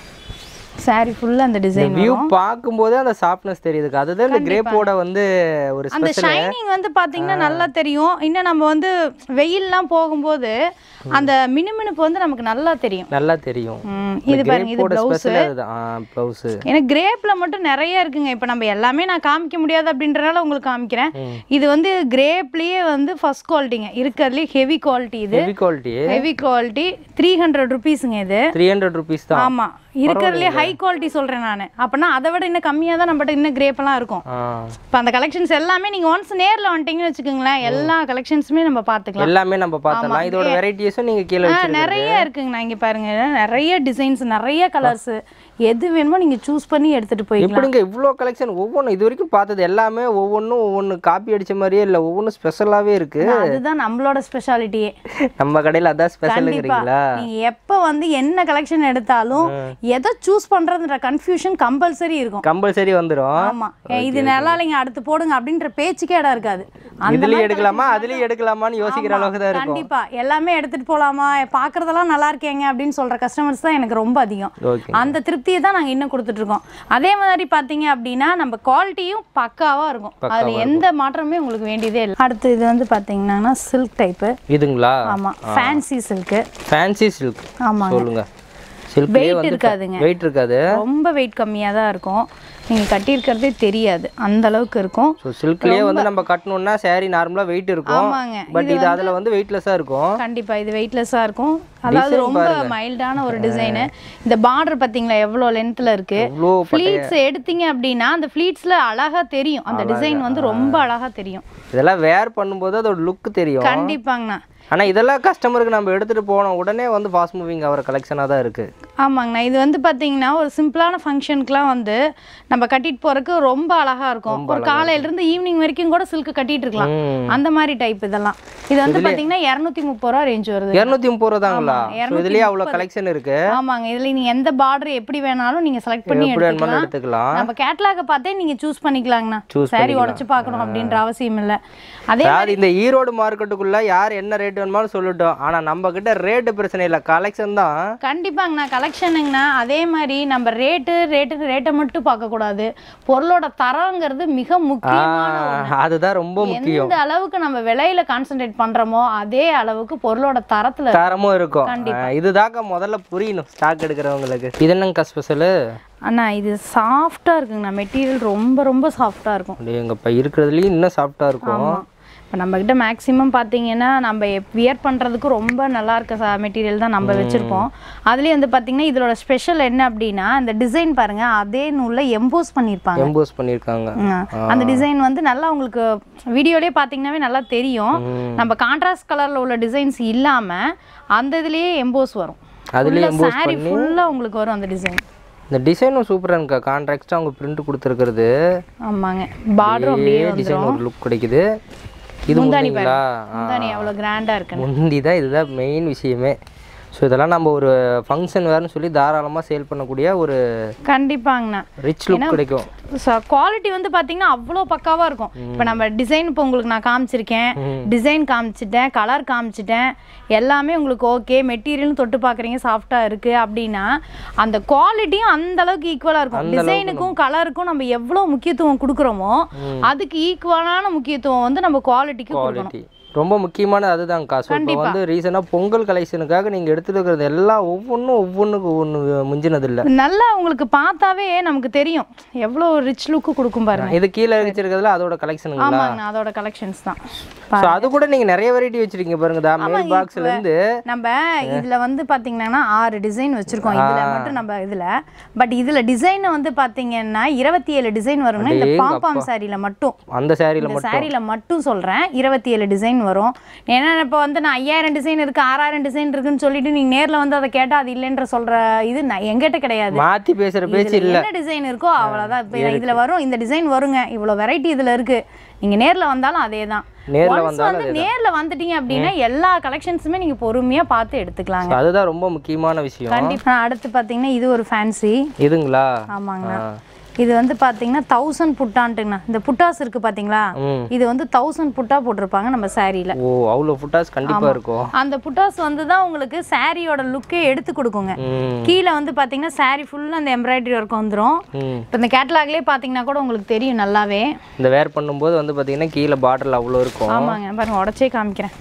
[SPEAKER 1] saree ஃபுல்லா அந்த டிசைன்
[SPEAKER 2] வியூ பார்க்கும்போதே அந்த சாஃப்ட்னஸ் தெரியுதுக்கா அதுதான் இந்த கிரேப்போட வந்து ஒரு
[SPEAKER 1] அந்த
[SPEAKER 2] ஸ்பெஷல்
[SPEAKER 1] ஷைனிங் வந்து பாத்தீங்கன்னா நல்லா தெரியும் இன்னும் நம்ம வந்து வெயில்லாம் போகும்போது அந்த மினுமினுப்பு வந்து நமக்கு நல்லா தெரியும்
[SPEAKER 2] நல்லா தெரியும்
[SPEAKER 1] ம், இது பாருங்க இது
[SPEAKER 2] கிரேப்போட
[SPEAKER 1] பிளவுஸ்
[SPEAKER 2] ஸ்பெஷல் அதுதான் ப்ளவுஸ்
[SPEAKER 1] ஏன்னா கிரேப்ல மட்டும் நிறைய இருக்குங்க இப்போ நம்ம எல்லாமே நான் காமிக்க முடியாது அப்படின்றனால உங்களுக்கு காமிக்கிறேன் இது வந்து கிரேப்லயே வந்து ஃபர்ஸ்ட் குவாலிட்டிங்க இருக்கிறதுலே ஹெவி குவாலிட்டி இது
[SPEAKER 2] heavy quality
[SPEAKER 1] heavy quality three hundred ருபீஸுங்க இது
[SPEAKER 2] த்ரீ ஹண்ட்ரட் ருபீஸ் தான்
[SPEAKER 1] ஆமா இருக்கிறதுலே ஹை குவாலிட்டி சொல்றேன் நான் அப்பனா அதை விட இன்னும் கம்மியா தான் நம்மகிட்ட இன்னும் கிரேப் எல்லாம் இருக்கும்
[SPEAKER 2] ஆ.
[SPEAKER 1] இப்போ அந்த கலெக்ஷன்ஸ் எல்லாமே நீங்க ஒன்ஸ் நேர்ல வந்துட்டீங்கன்னு வச்சுக்கோங்களேன் எல்லா கலெக்ஷன்ஸுமே நம்ம பார்த்துக்கலாம்
[SPEAKER 2] எல்லாமே நம்ம பார்த்தலாம் இதோட வெரைட்டிஸும் நீங்க கீழே
[SPEAKER 1] ஆ,
[SPEAKER 2] வச்சிருக்கீங்க
[SPEAKER 1] நிறைய இருக்குங்கண்ணா இங்க பாருங்க நிறைய டிசைன்ஸ் நிறைய கலர்ஸ் எது வேணுமோ நீங்க சூஸ் பண்ணி எடுத்துட்டு போய்க்கலாம்
[SPEAKER 2] எப்படிங்க இவ்வளோ கலெக்ஷன் ஒவ்வொன்றும் இது வரைக்கும் பார்த்தது எல்லாமே ஒவ்வொன்றும் ஒவ்வொன்று காப்பி அடிச்ச மாதிரியே இல்லை ஒவ்வொன்றும் ஸ்பெஷலாகவே இருக்கு
[SPEAKER 1] அதுதான் நம்மளோட ஸ்பெஷாலிட்டியே
[SPEAKER 2] நம்ம கடையில் அதான்
[SPEAKER 1] கண்டிப்பா
[SPEAKER 2] ஸ்பெஷலுங்கிறீங்களா
[SPEAKER 1] நீங்க எப்ப வந்து என்ன கலெக்ஷன் எடுத்தாலும் எதை சூஸ் பண்றதுன்ற கன்ஃபியூஷன் கம்பல்சரி இருக்கும்
[SPEAKER 2] கம்பல்சரி வந்துடும்
[SPEAKER 1] ஆமா ஏ, இது நல்லா இல்லைங்க அடுத்து போடுங்க அப்படின்ற பேச்சுக்கே இடம் இருக்காது அந்த
[SPEAKER 2] இதுலயும்
[SPEAKER 1] மாதிரி
[SPEAKER 2] எடுக்கலாமா
[SPEAKER 1] collections
[SPEAKER 2] அதுலயும் எடுக்கலாமான்னு யோசிக்கிற
[SPEAKER 1] ஆமா,
[SPEAKER 2] அளவுக்கு தான் இருக்கும்
[SPEAKER 1] கண்டிப்பா எல்லாமே எடுத்துட்டு போலாமா பாக்குறதெல்லாம் நல்லா இருக்கேங்க அப்படின்னு சொல்ற கஸ்டமர்ஸ் தான் எனக்கு ரொம்ப அதிகம்
[SPEAKER 2] ஓகே
[SPEAKER 1] அந்த திருப்தியை தான் நாங்க இன்னும் கொடுத்துட்டு இருக்கோம் அதே மாதிரி பாத்தீங்க அப்படின்னா நம்ம குவாலிட்டியும் பக்காவா இருக்கும் அதுல எந்த மாற்றமே உங்களுக்கு வேண்டியதே இல்லை அடுத்து இது வந்து பாத்தீங்கன்னா சில்க் டைப்பு
[SPEAKER 2] இதுங்களா
[SPEAKER 1] ஆமா ஃபேன்சி சில்க்கு
[SPEAKER 2] ஃபேன்சி சில்க்
[SPEAKER 1] ஆமாங்க
[SPEAKER 2] சொல்லுங்க சில்க்லயே
[SPEAKER 1] வெயிட்
[SPEAKER 2] வந்து
[SPEAKER 1] இருக்காதுங்க
[SPEAKER 2] வெயிட் இருக்காது
[SPEAKER 1] ரொம்ப வெயிட் கம்மியாக தான் இருக்கும் நீங்கள் கட்டியிருக்கிறதே தெரியாது அந்த அளவுக்கு இருக்கும்
[SPEAKER 2] ஸோ சில்க்லயே வந்து நம்ம கட்டணும்னா saree நார்மலா வெயிட் இருக்கும்
[SPEAKER 1] ஆமாங்க
[SPEAKER 2] பட் இது அதுல வந்து வெயிட்லெஸ்ஸாக இருக்கும்
[SPEAKER 1] கண்டிப்பா இது வெயிட்லெஸ்ஸாக இருக்கும் அதாவது ரொம்ப மைல்டான ஒரு டிசைனு இந்த பார்டர் பார்த்தீங்களா எவ்வளோ லென்த்தில் இருக்கு
[SPEAKER 2] அவ்வளோ
[SPEAKER 1] ஃப்ளீட்ஸ் எடுத்தீங்க அப்படின்னா அந்த ஃப்ளீட்ஸில் அழகா தெரியும் அந்த டிசைன் வந்து ரொம்ப அழகா தெரியும்
[SPEAKER 2] இதெல்லாம் வேர் பண்ணும்போது அதோட லுக் தெரியும்
[SPEAKER 1] கண்டிப்பாங்கண்ணா
[SPEAKER 2] ஆனா இதெல்லாம் கஸ்டமருக்கு நம்ம எடுத்துட்டு போன உடனே வந்து ஃபாஸ்ட் மூவிங் ஆகிற கலெக்ஷனாக தான் இருக்கு
[SPEAKER 1] ஆமாங்கண்ணா இது வந்து பார்த்தீங்கன்னா ஒரு சிம்பிளான ஃபங்க்ஷனுக்குலாம் வந்து நம்ம கட்டிட்டு போறதுக்கு ரொம்ப அழகா இருக்கும் ஒரு காலையில இருந்து ஈவினிங் வரைக்கும் கூட சில்க் கட்டிட்டு இருக்கலாம்
[SPEAKER 2] ம்.
[SPEAKER 1] அந்த மாதிரி டைப் இதெல்லாம் இது வந்து பார்த்தீங்கன்னா இரநூத்தி முப்பது ரூபா ரேஞ்ச் வருது
[SPEAKER 2] இரநூத்தி முப்பது ரூபா தாங்களா
[SPEAKER 1] ஆமா,
[SPEAKER 2] ஸோ இதுலயே அவ்வளோ கலெக்ஷன் இருக்கு
[SPEAKER 1] ஆமாங்க இதுல நீங்க எந்த பார்டர் எப்படி வேணாலும் நீங்க செலக்ட் பண்ணி
[SPEAKER 2] எப்படி வேணுமாலும்
[SPEAKER 1] எடுத்துக்கலாம்
[SPEAKER 2] எடுத்துக்கலாம்
[SPEAKER 1] நம்ம கேட்லாக பார்த்தே நீங்க சூஸ் பண்ணிக்கலாங்கண்ணா
[SPEAKER 2] Choose
[SPEAKER 1] சாரி உடைச்சு பார்க்கணும் அப்படின்ற அவசியம் இல்ல அதே
[SPEAKER 2] அதாவது இந்த ஈரோடு மார்க்கெட்டுக்குள்ள யார் என்ன ரேட் வேணுமாலும் சொல்லட்டும் ஆனா நம்ம கிட்ட ரேட்டு பிரச்சனை இல்லை கலெக்ஷன் தான்
[SPEAKER 1] கண்டிப்பாங்கண்ணா கலெக்ஷனுங்கண்ணா அதே மாதிரி நம்ம ரேட்டு ரேட்டு ரேட்டை மட்டும் பார்க்க கூடாது பொருளோட தரங்கிறது மிக முக்கியமான
[SPEAKER 2] ஆஹ், அதுதான் ரொம்ப முக்கியம்
[SPEAKER 1] எந்த அளவுக்கு நம்ம விலையில கான்சென்ட்ரேட் பண்றோமோ அதே அளவுக்கு பொருளோட தரத்துல இருக்கு.
[SPEAKER 2] தரமும் இருக்கும் ஆஹ், இதுதாக்க முதல்ல புரியணும் ஸ்டாக் எடுக்கிறவங்களுக்கு இது என்னங்கக்கா ஸ்பெஷலு
[SPEAKER 1] அண்ணா இது சாஃப்டா இருக்குங்கண்ணா மெட்டீரியல் ரொம்ப ரொம்ப சாஃப்டா இருக்கும்
[SPEAKER 2] எங்கப்பா இருக்கிறதுலயும் இன்னும் சாஃப்டா இருக்கும்
[SPEAKER 1] இப்போ நம்மக்கிட்ட மேக்ஸிமம் பார்த்தீங்கன்னா நம்ம வியர் பண்ணுறதுக்கு ரொம்ப நல்லா இருக்க மெட்டீரியல் தான் நம்ம வச்சுருப்போம் அதுலேயும் வந்து பார்த்தீங்கன்னா இதோட ஸ்பெஷல் என்ன அப்படின்னா இந்த டிசைன் பாருங்க அதே நூலில் எம்போஸ் பண்ணியிருப்பாங்க
[SPEAKER 2] எம்போஸ் பண்ணியிருக்காங்க
[SPEAKER 1] ம். அந்த டிசைன் வந்து நல்லா உங்களுக்கு வீடியோலேயே பார்த்தீங்கன்னாவே நல்லா தெரியும் நம்ம கான்ட்ராஸ்ட் கலரில் உள்ள டிசைன்ஸ் இல்லாமல் அந்த இதுலேயே எம்போஸ் வரும்
[SPEAKER 2] அதுலயே எம்போஸ்
[SPEAKER 1] சாரி ஃபுல்லாக உங்களுக்கு வரும் அந்த டிசைன்
[SPEAKER 2] இந்த டிசைனும் சூப்பராக இருக்கா கான்ட்ராக்டாக அவங்க பிரிண்ட் கொடுத்துருக்கிறது
[SPEAKER 1] ஆமாங்க பார்டரும் அப்படியே
[SPEAKER 2] டிசைன்
[SPEAKER 1] வந்துடும்
[SPEAKER 2] ஒரு லுக் கிடைக்குது இது
[SPEAKER 1] முந்தானி
[SPEAKER 2] முந்திங்களா
[SPEAKER 1] முந்தானி அவ்வளோ கிராண்டாக இருக்கு
[SPEAKER 2] முந்தி தான் இதுதான் மெயின் விஷயமே ஸோ இதெல்லாம் நம்ம ஒரு ஃபங்க்ஷன் வேறுனு சொல்லி தாராளமாக சேல் பண்ணக்கூடிய ஒரு
[SPEAKER 1] கண்டிப்பாங்கண்ணா
[SPEAKER 2] ரிச் லுக் கிடைக்கும்
[SPEAKER 1] குவாலிட்டி வந்து பாத்தீங்கன்னா அவ்வளோ பக்காவா இருக்கும் இப்போ நம்ம டிசைன் இப்போ உங்களுக்கு நான் காமிச்சிருக்கேன் டிசைன் காமிச்சிட்டேன் கலர் காமிச்சிட்டேன் எல்லாமே உங்களுக்கு ஓகே மெட்டீரியலும் தொட்டு பார்க்குறீங்க சாஃப்டா இருக்கு அப்படின்னா அந்த குவாலிட்டியும் அந்த அளவுக்கு ஈக்குவலாக இருக்கும் டிசைனுக்கும் கலருக்கும் நம்ம எவ்வளோ முக்கியத்துவம் கொடுக்குறோமோ அதுக்கு ஈக்குவலான முக்கியத்துவம் வந்து நம்ம குவாலிட்டிக்கு கொடுக்கணும்
[SPEAKER 2] குவாலிட்டி ரொம்ப முக்கியமானது அதுதான்க்கா ஸோ இப்போ வந்து ரீசனாக பொங்கல் கலெக்ஷனுக்காக நீங்கள் எடுத்துட்டு இருக்கிறது எல்லாம் ஒவ்வொன்றும் ஒவ்வொன்றுக்கு ஒன்று முஞ்சினது இல்லை
[SPEAKER 1] நல்லா உங்களுக்கு பார்த்தாவே நமக்கு தெரியும் எவ்வளோ ரிச் லுக்கு கொடுக்கும் பாருங்க
[SPEAKER 2] இது கீழே வச்சிருக்கிறதுல அதோட கலெக்ஷனுங்களா
[SPEAKER 1] ஆமாங்கண்ணா அதோட கலெக்ஷன்ஸ் தான்
[SPEAKER 2] ஸோ அது கூட நீங்க நிறைய வெரைட்டி வச்சிருக்கீங்க பாருங்க தா மேல் பாக்ஸ்ல இருந்து
[SPEAKER 1] நம்ம இதுல வந்து பாத்தீங்கன்னா ஆறு டிசைன் வச்சிருக்கோம் இதுல மட்டும் நம்ம இதுல பட் இதுல டிசைன் வந்து பாத்தீங்கன்னா இருபத்தி ஏழு டிசைன் வரும்னா இந்த பாப்பாம் சாரியில மட்டும்
[SPEAKER 2] அந்த சாரியில
[SPEAKER 1] இந்த சாரியில மட்டும் சொல்றேன் இருபத்தி ஏழு டிசைன் வரும் ஏன்னா இப்போ வந்து நான் ஐயாயிரம் டிசைன் இருக்கு ஆறாயிரம் டிசைன் இருக்குன்னு சொல்லிட்டு நீங்க நேர்ல வந்து அதை கேட்டா அது இல்லைன்ற சொல்ற இது நான் எங்கிட்ட கிடையாது
[SPEAKER 2] மாத்தி பேசுற பேச்சு
[SPEAKER 1] இதுல என்ன டிசைன் இருக்கோ அவ்வளவுதான் இப்போ இதுல வரும் இந்த டிசைன் வருங்க இவ்வளவு வெரைட்டி இதுல இருக்கு நீங்க நேர்ல வந்தாலும் அதே தான்
[SPEAKER 2] நேர்ல
[SPEAKER 1] Once வந்து நேர்ல வந்துட்டீங்க அப்படின்னா எல்லா கலெக்ஷன்ஸுமே நீங்க பொறுமையா பார்த்து எடுத்துக்கலாங்க
[SPEAKER 2] So அதுதான் ரொம்ப முக்கியமான விஷயம்
[SPEAKER 1] கண்டிப்பா அடுத்து பாத்தீங்கன்னா இது ஒரு ஃபேன்சி
[SPEAKER 2] இதுங்களா
[SPEAKER 1] ஆமாங்கண்ணா இது வந்து பாத்தீங்கன்னா தௌசண்ட் புட்டான்ட்டுங்கண்ணா இந்த புட்டாஸ் இருக்கு பாத்தீங்களா
[SPEAKER 2] ம்
[SPEAKER 1] இது வந்து தௌசண்ட் புட்டா போட்டிருப்பாங்க நம்ம சாரியில
[SPEAKER 2] ஓ அவ்வளோ ஃபுட்டாஸ் கண்டிப்பா இருக்கும்
[SPEAKER 1] அந்த புட்டாஸ் வந்து தான் உங்களுக்கு சாரியோட லுக்கே எடுத்து கொடுக்குங்க
[SPEAKER 2] ம்
[SPEAKER 1] கீழே வந்து பாத்தீங்கன்னா சாரி ஃபுல்லா அந்த எம்ப்ராய்டரி ஒர்க் வந்துரும்
[SPEAKER 2] ம்
[SPEAKER 1] இப்போ இந்த கேட்டலாக்லேயே பார்த்தீங்கன்னா கூட உங்களுக்கு தெரியும் நல்லாவே
[SPEAKER 2] இந்த வேர் பண்ணும்போது வந்து பாத்தீங்கன்னா கீழே பார்டர் அவ்வளோ இருக்கும்
[SPEAKER 1] ஆமாங்க பாருங்க உடச்சே காமிக்கிறேன்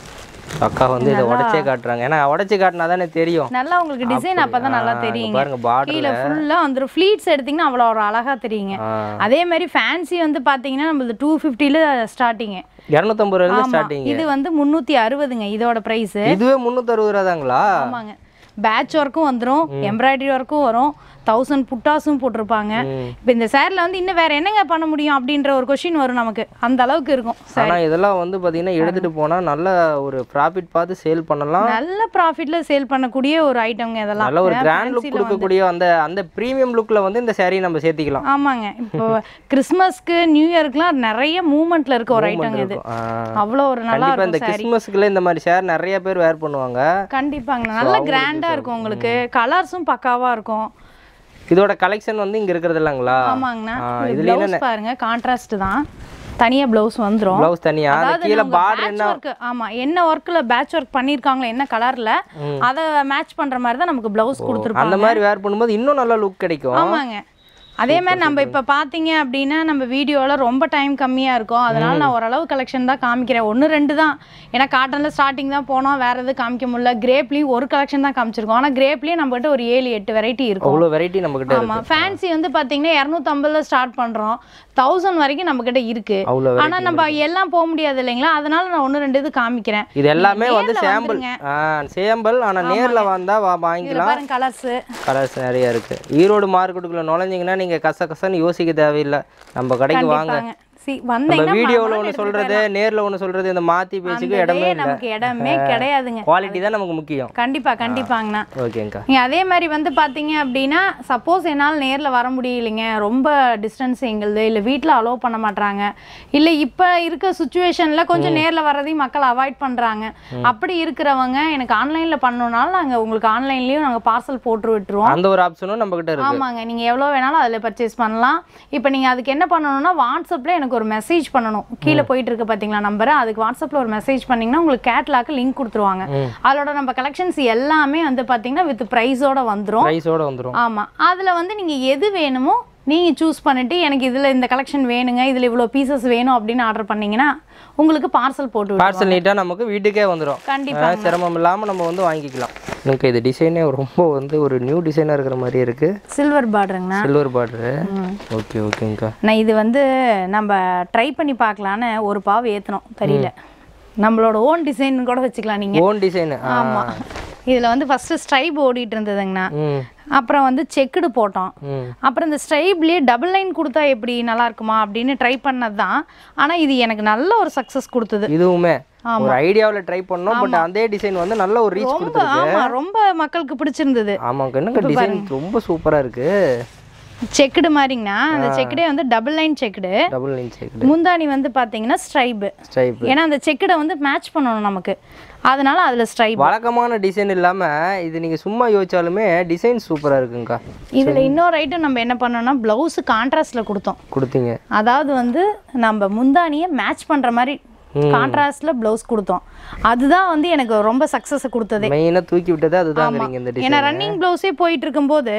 [SPEAKER 2] அக்கா வந்து இதை உடச்சே காட்டுறாங்க ஏன்னா உடச்சி காட்டினா தானே தெரியும்
[SPEAKER 1] நல்லா உங்களுக்கு டிசைன் அப்பதான் நல்லா
[SPEAKER 2] ஆ,
[SPEAKER 1] தெரியுங்க
[SPEAKER 2] பாருங்க பார்டர்
[SPEAKER 1] கீழே ஃபுல்லா வந்துடும் ஃப்ளீட்ஸ் எடுத்தீங்கன்னா அவ்வளோ ஒரு அழகா தெரியுங்க அதே மாதிரி ஃபேன்சி வந்து பாத்தீங்கன்னா நம்மளது டூ ஃபிஃப்டியில் ஸ்டார்டிங்கு
[SPEAKER 2] இரநூத்தம்பது ரூபாய் ஸ்டார்டிங்
[SPEAKER 1] இது வந்து முந்நூற்றி அறுபதுங்க இதோட ப்ரைஸ்
[SPEAKER 2] இதுவே முந்நூற்றறுபது ரூபா தாங்களா
[SPEAKER 1] ஆமாங்க பேட்ச் ஒர்க்கும் வந்துடும் எம்ப்ராய்டரி ஒர்க்கும் வரும் தௌசண்ட் புட்டாஸும் போட்டிருப்பாங்க இப்போ இந்த சேரில் வந்து இன்னும் வேற என்னங்க பண்ண முடியும் அப்படின்ற ஒரு கொஷின் வரும் நமக்கு அந்த அளவுக்கு இருக்கும்
[SPEAKER 2] ஆனா இதெல்லாம் வந்து பாத்தீங்கன்னா எடுத்துட்டு போனா நல்ல ஒரு ப்ராஃபிட் பார்த்து சேல் பண்ணலாம்
[SPEAKER 1] நல்ல ப்ராஃபிட்ல சேல் பண்ணக்கூடிய ஒரு ஐட்டம்ங்க இதெல்லாம்
[SPEAKER 2] நல்ல ஒரு கிராண்ட் லுக் கொடுக்கக்கூடிய அந்த அந்த ப்ரீமியம் லுக்ல வந்து இந்த saree நம்ம சேர்த்திக்கலாம்
[SPEAKER 1] ஆமாங்க இப்போ கிறிஸ்மஸ்க்கு நியூ இயர்க்குலாம் நிறைய மூமெண்ட்ல இருக்க ஒரு ஐட்டங்க இது
[SPEAKER 2] ஆ.
[SPEAKER 1] அவ்வளோ ஒரு நல்லா
[SPEAKER 2] கண்டிப்பா இந்த
[SPEAKER 1] இருக்கும் சாரி
[SPEAKER 2] கிறிஸ்மஸ்க்குள்ள இந்த மாதிரி ஷேர் நிறைய பேர் வேர் பண்ணுவாங்க
[SPEAKER 1] கண்டிப்பாங்க நல்ல கிராண்டா இருக்கும் உங்களுக்கு கலர்ஸும் பக்காவா இருக்கும்
[SPEAKER 2] இதோட கலெக்ஷன் வந்து இங்க இருக்கிறது இல்லைங்களா
[SPEAKER 1] ஆமாங்கண்ணா
[SPEAKER 2] ஆ,
[SPEAKER 1] இது
[SPEAKER 2] இதுல
[SPEAKER 1] ப்ளவுஸ் பாருங்க கான்ட்ராஸ்ட் தான் தனியா ப்ளவுஸ் வந்துரும்
[SPEAKER 2] பிளவுஸ் தனியா அந்த
[SPEAKER 1] அதாவது
[SPEAKER 2] கீழே
[SPEAKER 1] நம்ம
[SPEAKER 2] பார்டர்
[SPEAKER 1] பேட்ச்
[SPEAKER 2] என்ன
[SPEAKER 1] ஒர்க் ஆமா என்ன ஒர்க்ல பேட்ச் ஒர்க் பண்ணிருக்காங்களோ என்ன கலர்ல அத மேட்ச் பண்ற மாதிரி தான் நமக்கு ப்ளவுஸ் கொடுத்துருப்பாங்க
[SPEAKER 2] அந்த மாதிரி வேர் பண்ணும்போது இன்னும் நல்ல லுக் கிடைக்கும்
[SPEAKER 1] ஆமாங்க அதே மாதிரி நம்ம இப்போ பார்த்தீங்க அப்படின்னா நம்ம வீடியோவில் ரொம்ப டைம் கம்மியாக இருக்கும் அதனால நான் ஓரளவு கலெக்ஷன் தான் காமிக்கிறேன் ஒன்று ரெண்டு தான் ஏன்னா காட்டனில் ஸ்டார்டிங் தான் போனோம் வேறு எதுவும் காமிக்க முடியல கிரேப்லேயும் ஒரு கலெக்ஷன் தான் காமிச்சிருக்கோம் ஆனால் கிரேப்லேயும் நம்மகிட்ட ஒரு ஏழு எட்டு வெரைட்டி இருக்கும்
[SPEAKER 2] அவ்வளோ வெரைட்டி நம்ம கிட்ட
[SPEAKER 1] ஆமாம் ஃபேன்சி வந்து பார்த்தீங்கன்னா இரநூத்தம்பதுல ஸ்டார்ட் பண்ணுறோம் தௌசண்ட் வரைக்கும் நம்மக்கிட்ட இருக்கு
[SPEAKER 2] அவ்வளோ
[SPEAKER 1] ஆனால் நம்ம எல்லாம் போக முடியாது இல்லைங்களா அதனால நான் ஒன்று ரெண்டு இது காமிக்கிறேன்
[SPEAKER 2] இது எல்லாமே வந்து
[SPEAKER 1] நேர்ல
[SPEAKER 2] சாம்பிள்
[SPEAKER 1] வந்துருங்க.
[SPEAKER 2] சேம்பிள் ஆனா நேர்ல வந்தா வா
[SPEAKER 1] இதில்
[SPEAKER 2] வாங்கிக்கலாம்
[SPEAKER 1] பாருங்க கலர்ஸு
[SPEAKER 2] கலர்ஸ் நிறைய இருக்கு ஈரோடு மார்க்கெட்டுக்குள்ள நுழைஞ்சிங்கன்னா நீங்க கச கசன்னு யோசிக்க தேவையில்லை நம்ம கடைக்கு வாங்க
[SPEAKER 1] கண்டிப்பாங்க சி
[SPEAKER 2] நம்ம
[SPEAKER 1] வந்தீங்கன்னா
[SPEAKER 2] வீடியோவில்
[SPEAKER 1] மறக்காம
[SPEAKER 2] ஒன்று
[SPEAKER 1] எடுத்துட்டு
[SPEAKER 2] சொல்றது நேர்ல ஒன்று சொல்றது இந்த மாத்தி பேச்சுக்கு
[SPEAKER 1] அந்த
[SPEAKER 2] இடமே
[SPEAKER 1] way
[SPEAKER 2] இல்லை
[SPEAKER 1] நமக்கு இடமே கிடையாதுங்க
[SPEAKER 2] குவாலிட்டி தான் நமக்கு முக்கியம்
[SPEAKER 1] கண்டிப்பா கண்டிப்பாங்கண்ணா
[SPEAKER 2] ஓகேங்கக்கா
[SPEAKER 1] நீங்க அதே மாதிரி வந்து பாத்தீங்க அப்படின்னா சப்போஸ் என்னால் நேர்ல வர முடியலைங்க ரொம்ப டிஸ்டன்ஸ் எங்களுது இல்ல வீட்ல அலோவ் பண்ண மாட்றாங்க இல்ல இப்ப இருக்க சுச்சுவேஷன்ல கொஞ்சம் நேர்ல வர்றதையும் மக்கள் அவாய்ட் பண்றாங்க அப்படி இருக்கிறவங்க எனக்கு ஆன்லைன்ல பண்ணணும்னாலும் நாங்க உங்களுக்கு ஆன்லைன்லயும் நாங்க பார்சல் போட்டு விட்டுருவோம்
[SPEAKER 2] அந்த ஒரு ஆப்ஷனும் நம்ம கிட்ட இருக்கு
[SPEAKER 1] ஆமாங்க நீங்க எவ்வளவு வேணாலும் அதுல பர்ச்சேஸ் பண்ணலாம் இப்போ நீங்க அதுக்கு என்ன பண்ணணும்னா வாட்ஸ்அப்ல எனக்கு ஒரு மெசேஜ் பண்ணணும் கீழே போயிட்டு இருக்கு பாத்தீங்களா நம்பர் அதுக்கு வாட்ஸ்அப்ல ஒரு மெசேஜ் பண்ணீங்கன்னா உங்களுக்கு கேட்லாக்கு லிங்க் கொடுத்துருவாங்க அதோட நம்ம கலெக்ஷன்ஸ் எல்லாமே வந்து பாத்தீங்கன்னா வித் ப்ரைஸோட வந்துரும்
[SPEAKER 2] ப்ரைஸோட வந்துரும்
[SPEAKER 1] ஆமா அதுல வந்து நீங்க எது வேணுமோ நீங்க சூஸ் பண்ணிட்டு எனக்கு இதுல இந்த கலெக்ஷன் வேணுங்க இதுல இவ்வளவு பீசஸ் வேணும் அப்படின்னு ஆர்டர் பண்ணீங்கன்னா உங்களுக்கு பார்சல் போட்டு விடுவோம்.
[SPEAKER 2] பார்சல் நீட்டா நமக்கு வீட்டுக்கே வந்துரும்
[SPEAKER 1] கண்டிப்பா
[SPEAKER 2] அதனால சிரமம் இல்லாம நம்ம வந்து வாங்கிக்கலாம் எனக்கு இது டிசைனே ரொம்ப வந்து ஒரு நியூ டிசைனா இருக்கிற மாதிரி இருக்கு
[SPEAKER 1] சில்வர் பார்டருங்கண்ணா
[SPEAKER 2] சில்வர் பார்டரு ஓகே ஓகேங்கக்கா
[SPEAKER 1] நான் இது வந்து நம்ம ட்ரை பண்ணி பார்க்கலான்னு ஒரு பாவு ஏற்றணும் தெரியல நம்மளோட ஓன் டிசைன் கூட வச்சுக்கலாம் நீங்கள்
[SPEAKER 2] ஓன் டிசைன்
[SPEAKER 1] ஆமாம் இதில் வந்து ஃபஸ்ட்டு ஸ்ட்ரைப் ஓடிட்டு இருந்ததுங்கண்ணா
[SPEAKER 2] ம்
[SPEAKER 1] அப்புறம் வந்து செக்குடு போட்டோம்
[SPEAKER 2] ம்
[SPEAKER 1] அப்புறம் இந்த ஸ்ட்ரைப்லேயே டபுள் லைன் கொடுத்தா எப்படி நல்லா இருக்குமா அப்படின்னு ட்ரை பண்ணது தான் ஆனால் இது எனக்கு நல்ல ஒரு சக்ஸஸ் கொடுத்தது
[SPEAKER 2] இதுவுமே ஒரு ஐடியாவில் ட்ரை பண்ணோம் பட் அதே டிசைன் வந்து நல்ல ஒரு ரீச்
[SPEAKER 1] ரொம்ப
[SPEAKER 2] கொடுத்துருக்கு
[SPEAKER 1] ஆமாம் ரொம்ப மக்களுக்கு பிடிச்சிருந்தது
[SPEAKER 2] ஆமாங்க என்னங்க டிசைன் ரொம்ப சூப்பரா இருக்கு
[SPEAKER 1] செக்குடு மாதிரிங்கண்ணா அந்த செக்குடே வந்து double line checked
[SPEAKER 2] double line side
[SPEAKER 1] முந்தானி வந்து பார்த்தீங்கன்னா ஸ்ட்ரைப்பு
[SPEAKER 2] ஸ்ட்ரைப்
[SPEAKER 1] ஏன்னா அந்த செக்குடை வந்து மேட்ச் பண்ணணும் நமக்கு அதனால அதுல ஸ்ட்ரைப்
[SPEAKER 2] வழக்கமான டிசைன் இல்லாம இது நீங்க சும்மா யோசிச்சாலுமே டிசைன் சூப்பரா இருக்குங்கக்கா
[SPEAKER 1] இதுல இன்னொரு ஐட்டம் நம்ம என்ன பண்ணோம்னா பிளவுஸ் கான்ட்ராஸ்ட்ல கொடுத்தோம்
[SPEAKER 2] கொடுத்தீங்க
[SPEAKER 1] அதாவது வந்து நம்ம முந்தானியை மேட்ச் பண்ற மாதிரி கான்ட்ராஸ்ட்ல பிளவுஸ் கொடுத்தோம் அதுதான் வந்து எனக்கு ரொம்ப சக்சஸ் கொடுத்ததே
[SPEAKER 2] மெயினா தூக்கி விட்டது அதுதாங்கிறீங்க இந்த
[SPEAKER 1] ஏன்னா
[SPEAKER 2] டிசைன்
[SPEAKER 1] ரன்னிங் பிளவுஸே போயிட்டு இருக்கும்போது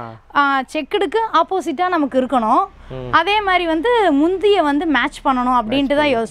[SPEAKER 2] ஆ
[SPEAKER 1] செக்குடுக்கு ஆப்போசிட்டா நமக்கு இருக்கணும் அதே மாதிரி வந்து முந்திய வந்து மேட்ச் பண்ணணும் அப்படின்ட்டு தான் யோசிச்சோம்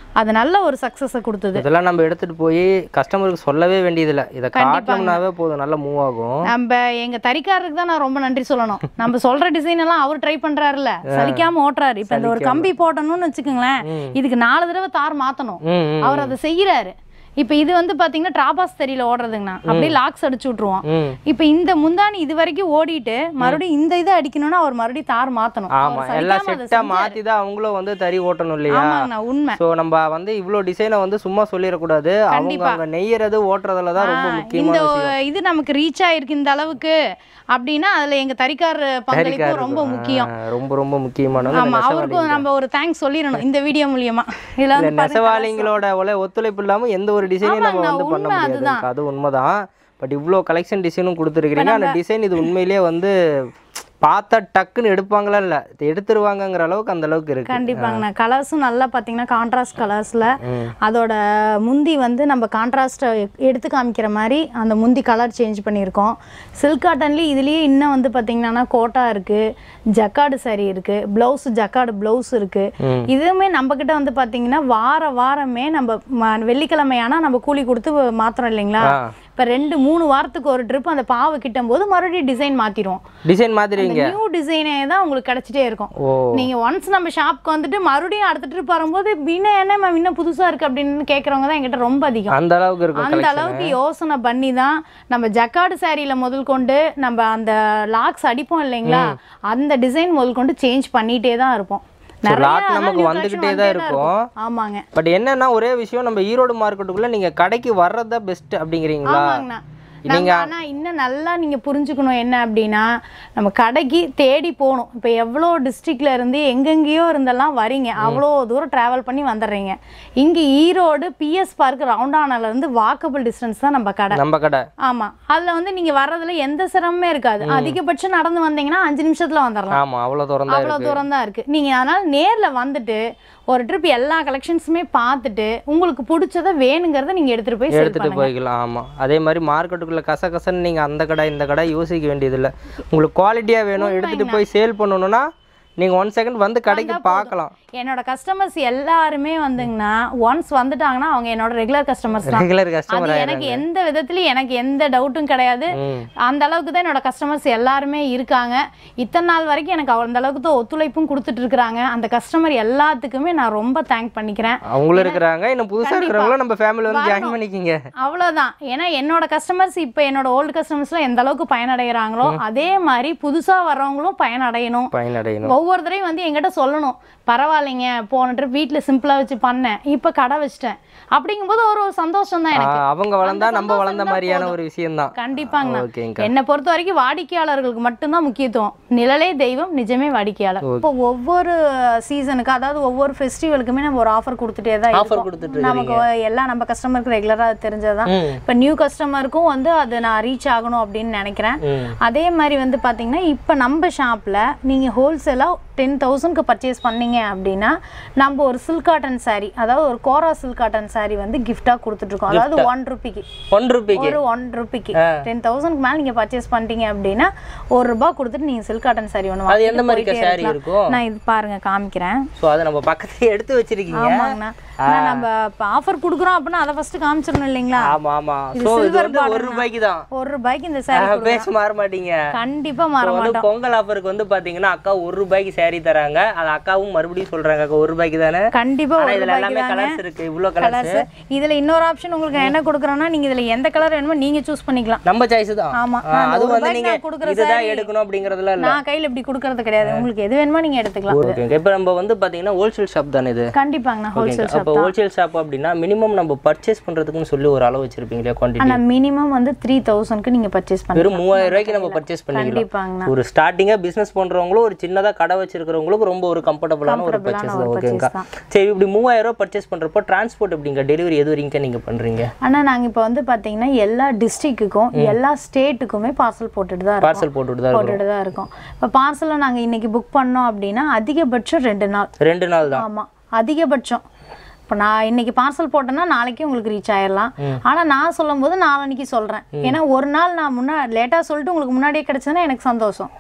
[SPEAKER 1] அது நல்ல ஒரு சக்ஸஸை கொடுத்தது
[SPEAKER 2] இதெல்லாம் நம்ம எடுத்துட்டு போய் கஸ்டமருக்கு சொல்லவே வேண்டியதில்லை இதை காட்டினோம்னாவே போதும் நல்லா மூவ் ஆகும்
[SPEAKER 1] நம்ம எங்க தறிக்காரருக்கு தான் நான் ரொம்ப நன்றி சொல்லணும் நம்ம சொல்ற டிசைன் எல்லாம் அவர் ட்ரை பண்றாருல்ல சலிக்காம ஓட்டுறாரு இப்ப இந்த ஒரு கம்பி போட்டணும்னு வச்சுக்கோங்களேன் இதுக்கு நாலு தடவை தார் மாத்தணும்
[SPEAKER 2] ம் ம்
[SPEAKER 1] அவர் அதை செய்யறாரு இப்ப இது வந்து பாத்தீங்கன்னா டிராபாஸ் தெரியல ஓடுறதுங்கண்ணா அப்படியே லாக்ஸ் அடிச்சு விட்டுருவோம்
[SPEAKER 2] ம்
[SPEAKER 1] இப்ப இந்த முந்தானி இது வரைக்கும் ஓடிட்டு மறுபடியும் இந்த இதை அடிக்கணும்னா அவர் மறுபடியும் தார் மாத்தணும்
[SPEAKER 2] ஆமா
[SPEAKER 1] அவர்
[SPEAKER 2] எல்லாம்
[SPEAKER 1] சலிக்காம அதை
[SPEAKER 2] செட்டா மாத்தி தான் அவங்களும் வந்து தறி ஓட்டணும் இல்லையா
[SPEAKER 1] ஆமாங்கண்ணா உண்மை
[SPEAKER 2] ஸோ நம்ம வந்து இவ்வளோ டிசைனை வந்து சும்மா சொல்லிடக்கூடாது அவங்க அவங்க நெய்யறது ஓட்டுறதுல தான் ரொம்ப முக்கியமான
[SPEAKER 1] இந்த
[SPEAKER 2] விஷயம்
[SPEAKER 1] இது நமக்கு ரீச் ஆயிருக்கு இந்த அளவுக்கு அப்படின்னா அதுல எங்க தறிக்கார் பங்களிப்பு ரொம்ப முக்கியம்
[SPEAKER 2] ஆ, ரொம்ப ரொம்ப முக்கியமானது
[SPEAKER 1] ஆமா அவருக்கும் நம்ம ஒரு தேங்க்ஸ் சொல்லிடணும் இந்த வீடியோ மூலியமா இதுல
[SPEAKER 2] இந்த
[SPEAKER 1] வந்து பாருங்க
[SPEAKER 2] நெசவாளிங்களோட ஒல ஒத்துழைப்பு இல்லாம எந்த ஒரு டிசைனையும் நம்ம
[SPEAKER 1] ஆமாங்க,
[SPEAKER 2] வந்து பண்ண
[SPEAKER 1] உண்மை
[SPEAKER 2] முடியாது
[SPEAKER 1] அதுதான்.
[SPEAKER 2] எனக்கு அது உண்மைதான் பட் இவ்வளோ கலெக்ஷன் டிசைனும் கொடுத்துருக்கீங்க அந்த டிசைன் இது உண்மையிலேயே வந்து பார்த்தா டக்குன்னு எடுப்பாங்களா இல்ல எடுத்துருவாங்கங்கிற அளவுக்கு அந்த அளவுக்கு இருக்கு
[SPEAKER 1] கண்டிப்பாங்கண்ணா கலர்ஸும் நல்லா பார்த்தீங்கன்னா கான்ட்ராஸ்ட் கலர்ஸில்
[SPEAKER 2] ம்.
[SPEAKER 1] அதோட முந்தி வந்து நம்ம கான்ட்ராஸ்ட்டை எடுத்து காமிக்கிற மாதிரி அந்த முந்தி கலர் சேஞ்ச் பண்ணியிருக்கோம் சில்க் காட்டன்லேயே இதுலேயே இன்னும் வந்து பார்த்தீங்கன்னா கோட்டா இருக்குது ஜக்காடு saree இருக்குது ப்ளவுஸ் ஜக்காடு ப்ளவுஸ் இருக்குது
[SPEAKER 2] ம்.
[SPEAKER 1] இதுவுமே நம்மக்கிட்ட வந்து பார்த்தீங்கன்னா வார வாரமே நம்ம ம- வெள்ளிக்கிழமையானா நம்ம கூலி கொடுத்து மாத்திரம் இல்லைங்களா
[SPEAKER 2] ஆ.
[SPEAKER 1] இப்போ ரெண்டு மூணு வாரத்துக்கு ஒரு ட்ரிப் அந்த பாவை கிட்டும் போது மறுபடியும் டிசைன் மாற்றிடுவோம்
[SPEAKER 2] டிசைன் மாதிரிங்க
[SPEAKER 1] நியூ டிசைனே தான் உங்களுக்கு கிடைச்சிட்டே இருக்கும்
[SPEAKER 2] ஓ
[SPEAKER 1] நீங்க ஒன்ஸ் நம்ம ஷாப்க்கு வந்துட்டு மறுபடியும் அடுத்த ட்ரிப் வரும்போது இன்னும் என்ன மேம் இன்னும் புதுசா இருக்கு அப்படின்னு கேக்குறவங்க தான் என்கிட்ட ரொம்ப அதிகம்
[SPEAKER 2] அந்த அளவுக்கு இருக்கும்
[SPEAKER 1] அந்த
[SPEAKER 2] collection.
[SPEAKER 1] அளவுக்கு யோசனை பண்ணி தான் நம்ம ஜக்காடு சாரியில முதல் கொண்டு நம்ம அந்த லாக்ஸ் அடிப்போம் இல்லைங்களா அந்த டிசைன் முதல் கொண்டு சேஞ்ச் பண்ணிட்டே தான் இருப்போம் நிறைய
[SPEAKER 2] lot
[SPEAKER 1] அதான்
[SPEAKER 2] நமக்கு
[SPEAKER 1] new
[SPEAKER 2] வந்துகிட்டே
[SPEAKER 1] collection
[SPEAKER 2] தான்
[SPEAKER 1] வந்துட்டே
[SPEAKER 2] இருக்கும்.
[SPEAKER 1] ஆமாங்க
[SPEAKER 2] பட் என்னன்னா ஒரே விஷயம் நம்ம ஈரோடு மார்க்கெட்டுக்குள்ள நீங்க கடைக்கு வர்றதா பெஸ்ட் அப்படிங்கிறீங்களா
[SPEAKER 1] ஆமாங்கண்ணா நம்ம ஆனா இன்னும் நல்லா நீங்க புரிஞ்சுக்கணும் என்ன அப்படின்னா நம்ம கடைக்கு தேடி போகணும் இப்போ எவ்வளோ டிஸ்ட்ரிக்ட்ல இருந்து எங்கெங்கேயோ இருந்தெல்லாம் வரீங்க அவ்வளோ தூரம் டிராவல் பண்ணி வந்துடுறீங்க இங்க ஈரோடு பிஎஸ் பார்க் ரவுண்டானால இருந்து வாக்கபிள் டிஸ்டன்ஸ் தான் நம்ம கடை
[SPEAKER 2] நம்ம கடை
[SPEAKER 1] ஆமா அதுல வந்து நீங்க வர்றதுல எந்த சிரமமே இருக்காது அதிகபட்சம் நடந்து வந்தீங்கன்னா அஞ்சு நிமிஷத்துல வந்துடலாம்
[SPEAKER 2] ஆமா அவ்வளவு தூரம் தான்
[SPEAKER 1] அவ்வளோ தூரம் தான் இருக்கு நீங்க அதனால நேர்ல வந்துட்டு ஒரு ட்ரிப் எல்லா கலெக்ஷன்ஸுமே பார்த்துட்டு உங்களுக்கு பிடிச்சத வேணுங்கிறத நீங்க எடுத்துட்டு போய் sell
[SPEAKER 2] எடுத்துட்டு
[SPEAKER 1] பண்ணுங்க
[SPEAKER 2] போய்க்கலாம் ஆமா அதே மாதிரி மார்க்கெட்டுக்குள்ள கச கசன்னு நீங்க அந்த கடை இந்த கடை யோசிக்க வேண்டியதில்லை உங்களுக்கு குவாலிட்டியா வேணும் எடுத்துட்டு போய் சேல் பண்ணணும்னா நீங்க ஒன் செகண்ட் வந்து கடைக்கு பார்க்கலாம்
[SPEAKER 1] என்னோட கஸ்டமர்ஸ் எல்லாருமே வந்துங்கன்னா ஒன்ஸ் வந்துட்டாங்கன்னா அவங்க என்னோட ரெகுலர் கஸ்டமர்ஸ் தான்
[SPEAKER 2] ரெகுலர்
[SPEAKER 1] அது
[SPEAKER 2] கஸ்டமர்
[SPEAKER 1] எனக்கு எந்த விதத்துலயும் எனக்கு எந்த டவுட்டும் கிடையாது
[SPEAKER 2] ம்
[SPEAKER 1] அந்த அளவுக்கு தான் என்னோட கஸ்டமர்ஸ் எல்லாருமே இருக்காங்க இத்தனை நாள் வரைக்கும் எனக்கு அந்த அளவுக்கு தான் ஒத்துழைப்பும் கொடுத்துட்டு இருக்கிறாங்க அந்த கஸ்டமர் எல்லாத்துக்குமே நான் ரொம்ப தேங்க் பண்ணிக்கிறேன்
[SPEAKER 2] அவங்களும் இருக்கிறாங்க இன்னும் புதுசா இருக்கிறவங்களும் நம்ம ஃபேமிலி வந்து ஜாயின் பண்ணிக்கிங்க
[SPEAKER 1] அவ்வளவுதான் ஏன்னா என்னோட கஸ்டமர்ஸ் இப்போ என்னோட ஓல்டு கஸ்டமர்ஸ்லாம் எந்த அளவுக்கு பயனடைகிறாங்களோ அதே மாதிரி புதுசா வர்றவங்களும் பயனடையணும்
[SPEAKER 2] பயனடையணும்
[SPEAKER 1] ஒவ்வொரு தடவையும் வந்து என்கிட்ட சொல்லணும் பரவாயில்லைங்க போன ட்ரிப் வீட்டில் சிம்பிளாக வச்சு பண்ணேன் இப்போ கடை வச்சிட்டேன் அப்படிங்கும்போது ஒரு ஒரு சந்தோஷம் தான் எனக்கு
[SPEAKER 2] ஆஹ் அவங்க வளர்ந்தா
[SPEAKER 1] அந்த
[SPEAKER 2] நம்ம வளர்ந்த
[SPEAKER 1] சந்தோஷம் தான்
[SPEAKER 2] மாதிரியான
[SPEAKER 1] போதும்.
[SPEAKER 2] ஒரு விஷயம்தான்
[SPEAKER 1] கண்டிப்பாங்கண்ணா
[SPEAKER 2] ஓகேங்கக்கா
[SPEAKER 1] என்னை பொறுத்த வரைக்கும் வாடிக்கையாளர்களுக்கு மட்டும்தான் முக்கியத்துவம் நிழலே தெய்வம் நிஜமே வாடிக்கையாளர் இப்போ ஒவ்வொரு சீசனுக்கு அதாவது ஒவ்வொரு ஃபெஸ்டிவலுக்குமே நம்ம ஒரு ஆஃபர் கொடுத்துட்டே தான்
[SPEAKER 2] ஆஃபர்
[SPEAKER 1] இருக்கோம்
[SPEAKER 2] கொடுத்துட்டு
[SPEAKER 1] நமக்கு எல்லாம் நம்ம கஸ்டமருக்கு ரெகுலராக தெரிஞ்சதுதான்
[SPEAKER 2] ம்
[SPEAKER 1] இப்போ நியூ கஸ்டமருக்கும் வந்து அது நான் ரீச் ஆகணும் அப்படின்னு நினைக்கிறேன்
[SPEAKER 2] ம்
[SPEAKER 1] அதே மாதிரி வந்து பார்த்தீங்கன்னா இப்போ நம்ம ஷாப்பில் நீங்கள் ஹோல்சேலாக டென் தௌசண்ட்க்கு பர்ச்சேஸ் பண்ணீங்க அப்படின்னா நம்ம ஒரு சில்க் காட்டன் saree அதாவது ஒரு கோரா சில்க் காட்டன் saree வந்து கிஃப்டாக கொடுத்துட்ருக்கோம் அதாவது ஒன் ருபிக்கு
[SPEAKER 2] ஒன் ருபிக்கு
[SPEAKER 1] ஒரு ஒன் ருபிக்கு டென் தௌசண்ட்க்கு மேலே நீங்கள் பர்ச்சேஸ் பண்ணிட்டீங்க அப்படின்னா ஒரு ரூபாய் கொடுத்துட்டு நீங்கள் சில்க் காட்டன் saree ஒன்று
[SPEAKER 2] அது எந்த மாதிரி saree இருக்கும்
[SPEAKER 1] நான் இது பாருங்க காமிக்கிறேன்
[SPEAKER 2] ஸோ அதை நம்ம பக்கத்துல எடுத்து வச்சிருக்கீங்க
[SPEAKER 1] ஆமாங்கண்ணா ஆனா நம்ம இப்போ ஆஃபர் கொடுக்குறோம் அப்படின்னா அதை ஃபர்ஸ்ட் காமிச்சிடணும் இல்லைங்களா
[SPEAKER 2] ஆமா ஆமா
[SPEAKER 1] இது
[SPEAKER 2] ஸோ இது
[SPEAKER 1] silver
[SPEAKER 2] வந்து ஒரு
[SPEAKER 1] border
[SPEAKER 2] ரூபாய்க்கு தான்
[SPEAKER 1] ஒரு ரூபாய்க்கு இந்த saree
[SPEAKER 2] ஆஹ், பேச மாற மாட்டீங்க
[SPEAKER 1] கண்டிப்பா மாற
[SPEAKER 2] இப்போ வந்து
[SPEAKER 1] மாட்டோம்
[SPEAKER 2] பொங்கல் ஆஃபருக்கு வந்து பாத்தீங்கன்னா அக்கா ஒரு ரூபாய்க்கு saree தராங்க அது அக்காவும் மறுபடியும் சொல்றாங்க அக்கா ஒரு ரூபாய்க்கு தானே
[SPEAKER 1] கண்டிப்பா
[SPEAKER 2] ஆனா
[SPEAKER 1] ஒரு
[SPEAKER 2] இதுல
[SPEAKER 1] ரூபாய்க்கு
[SPEAKER 2] எல்லாமே
[SPEAKER 1] தாங்க
[SPEAKER 2] கலர்ஸ் இருக்கு இவ்வளோ கலர்ஸ்
[SPEAKER 1] கலர்ஸ் இதுல இன்னொரு ஆப்ஷன் உங்களுக்கு என்ன கொடுக்குறோம்னா நீங்க இதுல எந்த கலர் வேணுமோ நீங்க சூஸ் பண்ணிக்கலாம்
[SPEAKER 2] நம்ம சாய்ஸ் தான்
[SPEAKER 1] ஆமா
[SPEAKER 2] ஆஹ்,
[SPEAKER 1] நான்
[SPEAKER 2] அது
[SPEAKER 1] ஒரு
[SPEAKER 2] வந்து
[SPEAKER 1] ரூபாய்க்கு
[SPEAKER 2] நீங்க
[SPEAKER 1] நான் கொடுக்குற
[SPEAKER 2] இதுதான்
[SPEAKER 1] saree
[SPEAKER 2] எடுக்கணும் அப்படிங்கறதுல இல்ல
[SPEAKER 1] நான் கையில இப்படி கொடுக்கறது கிடையாது உங்களுக்கு எது வேணுமோ நீங்க எடுத்துக்கலாம்
[SPEAKER 2] ஓகே இப்போ நம்ம வந்து பாத்தீங்கன்னா ஹோல்சேல் ஷாப் தானே இது
[SPEAKER 1] கண்டிப்பாங்கண்ணா ஹோல்சேல்
[SPEAKER 2] அப்போ ஹோல்சேல் ஷாப் அப்படின்னா மினிமம் நம்ம பர்ச்சேஸ் பண்றதுக்குன்னு சொல்லி ஒரு அளவு வச்சிருப்பீங்க இல்லையா குவான்டிட்டி
[SPEAKER 1] ஆனா மினிமம் வந்து த்ரீ தௌசண்ட்க்கு நீங்க பர்ச்சேஸ் பண்ணலாம்
[SPEAKER 2] வெறும் மூவாயிரம் ரூபாய்க்கு நம்ம பர்ச்சேஸ் பண்ணிக்கலாம்
[SPEAKER 1] கண்டிப்பாங்கண்ணா
[SPEAKER 2] ஒரு ஸ்டார்டிங்கா பிசினஸ் பண்றவங்களும் ஒரு சின்னதா கடை வச்சிருக்கிறவங்களுக்கும் ரொம்ப ஒரு கம்ஃபர்டபுளான ஒரு பர்ச்சேஸ் தான் ஓகேங்கா சரி இப்படி மூவாயிரம் ரூபாய் பர்ச்சேஸ் பண்றப்போ டிரான்ஸ்போர்ட் எப்படிங்க டெலிவரி எது வரைக்கும் நீங்க பண்றீங்க
[SPEAKER 1] ஆனா நாங்க இப்போ வந்து பாத்தீங்கன்னா எல்லா டிஸ்ட்ரிக்ட்டுக்கும் எல்லா ஸ்டேட்டுக்குமே பார்சல் போட்டுட்டு தான் இருக்கோம்
[SPEAKER 2] பார்சல் போட்டுட்டு தான் இருக்கும்
[SPEAKER 1] போட்டுட்டு தான் இருக்கோம் இப்போ பார்சலை நாங்க இன்னைக்கு புக் பண்ணோம் அப்படின்னா அதிகபட்சம் ரெண்டு நாள்
[SPEAKER 2] ரெண்டு நாள் தான்
[SPEAKER 1] ஆமா அதிகபட்சம் இப்போ நான் இன்னைக்கு பார்சல் போட்டேன்னா நாளைக்கே உங்களுக்கு ரீச் ஆயிடலாம் ஆனா நான் சொல்லும் போது நாளைக்கு சொல்றேன் ஏன்னா ஒரு நாள் நான் முன்னா லேட்டா சொல்லிட்டு உங்களுக்கு முன்னாடியே கிடைச்சதுன்னா எனக்கு சந்தோஷம்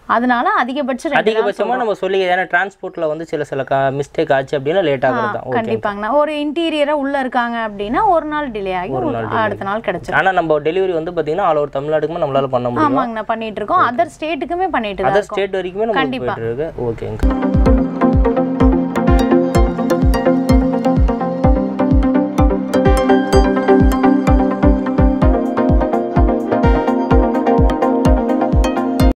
[SPEAKER 1] அதனால அதிகபட்சம் ரெண்டு நாள்
[SPEAKER 2] அதிகபட்சமா நம்ம சொல்லி ஏன்னா டிரான்ஸ்போர்ட்ல வந்து சில சில மிஸ்டேக் ஆச்சு அப்படின்னா லேட் ஆகுறது தான் ஓகே
[SPEAKER 1] கண்டிப்பாங்கண்ணா ஒரு இன்டீரியரா உள்ள இருக்காங்க அப்படின்னா ஒரு நாள் டிலே ஆகி உங்களுக்கு அடுத்த நாள் கிடைச்சிடும்
[SPEAKER 2] ஆனா நம்ம டெலிவரி வந்து பாத்தீங்கன்னா ஆல் ஓவர் தமிழ்நாடுக்குமே நம்மளால பண்ண முடியும்
[SPEAKER 1] ஆமாங்கண்ணா பண்ணிட்டு இருக்கோம் அதர் ஸ்டேட்டுக்குமே பண்ணிட்டு தான்
[SPEAKER 2] அதர்
[SPEAKER 1] இருக்கோம்
[SPEAKER 2] ஸ்டேட் வரைக்குமே நம்ம
[SPEAKER 1] கண்டிப்பா.
[SPEAKER 2] போயிட்டு இருக்கு ஓகேங்க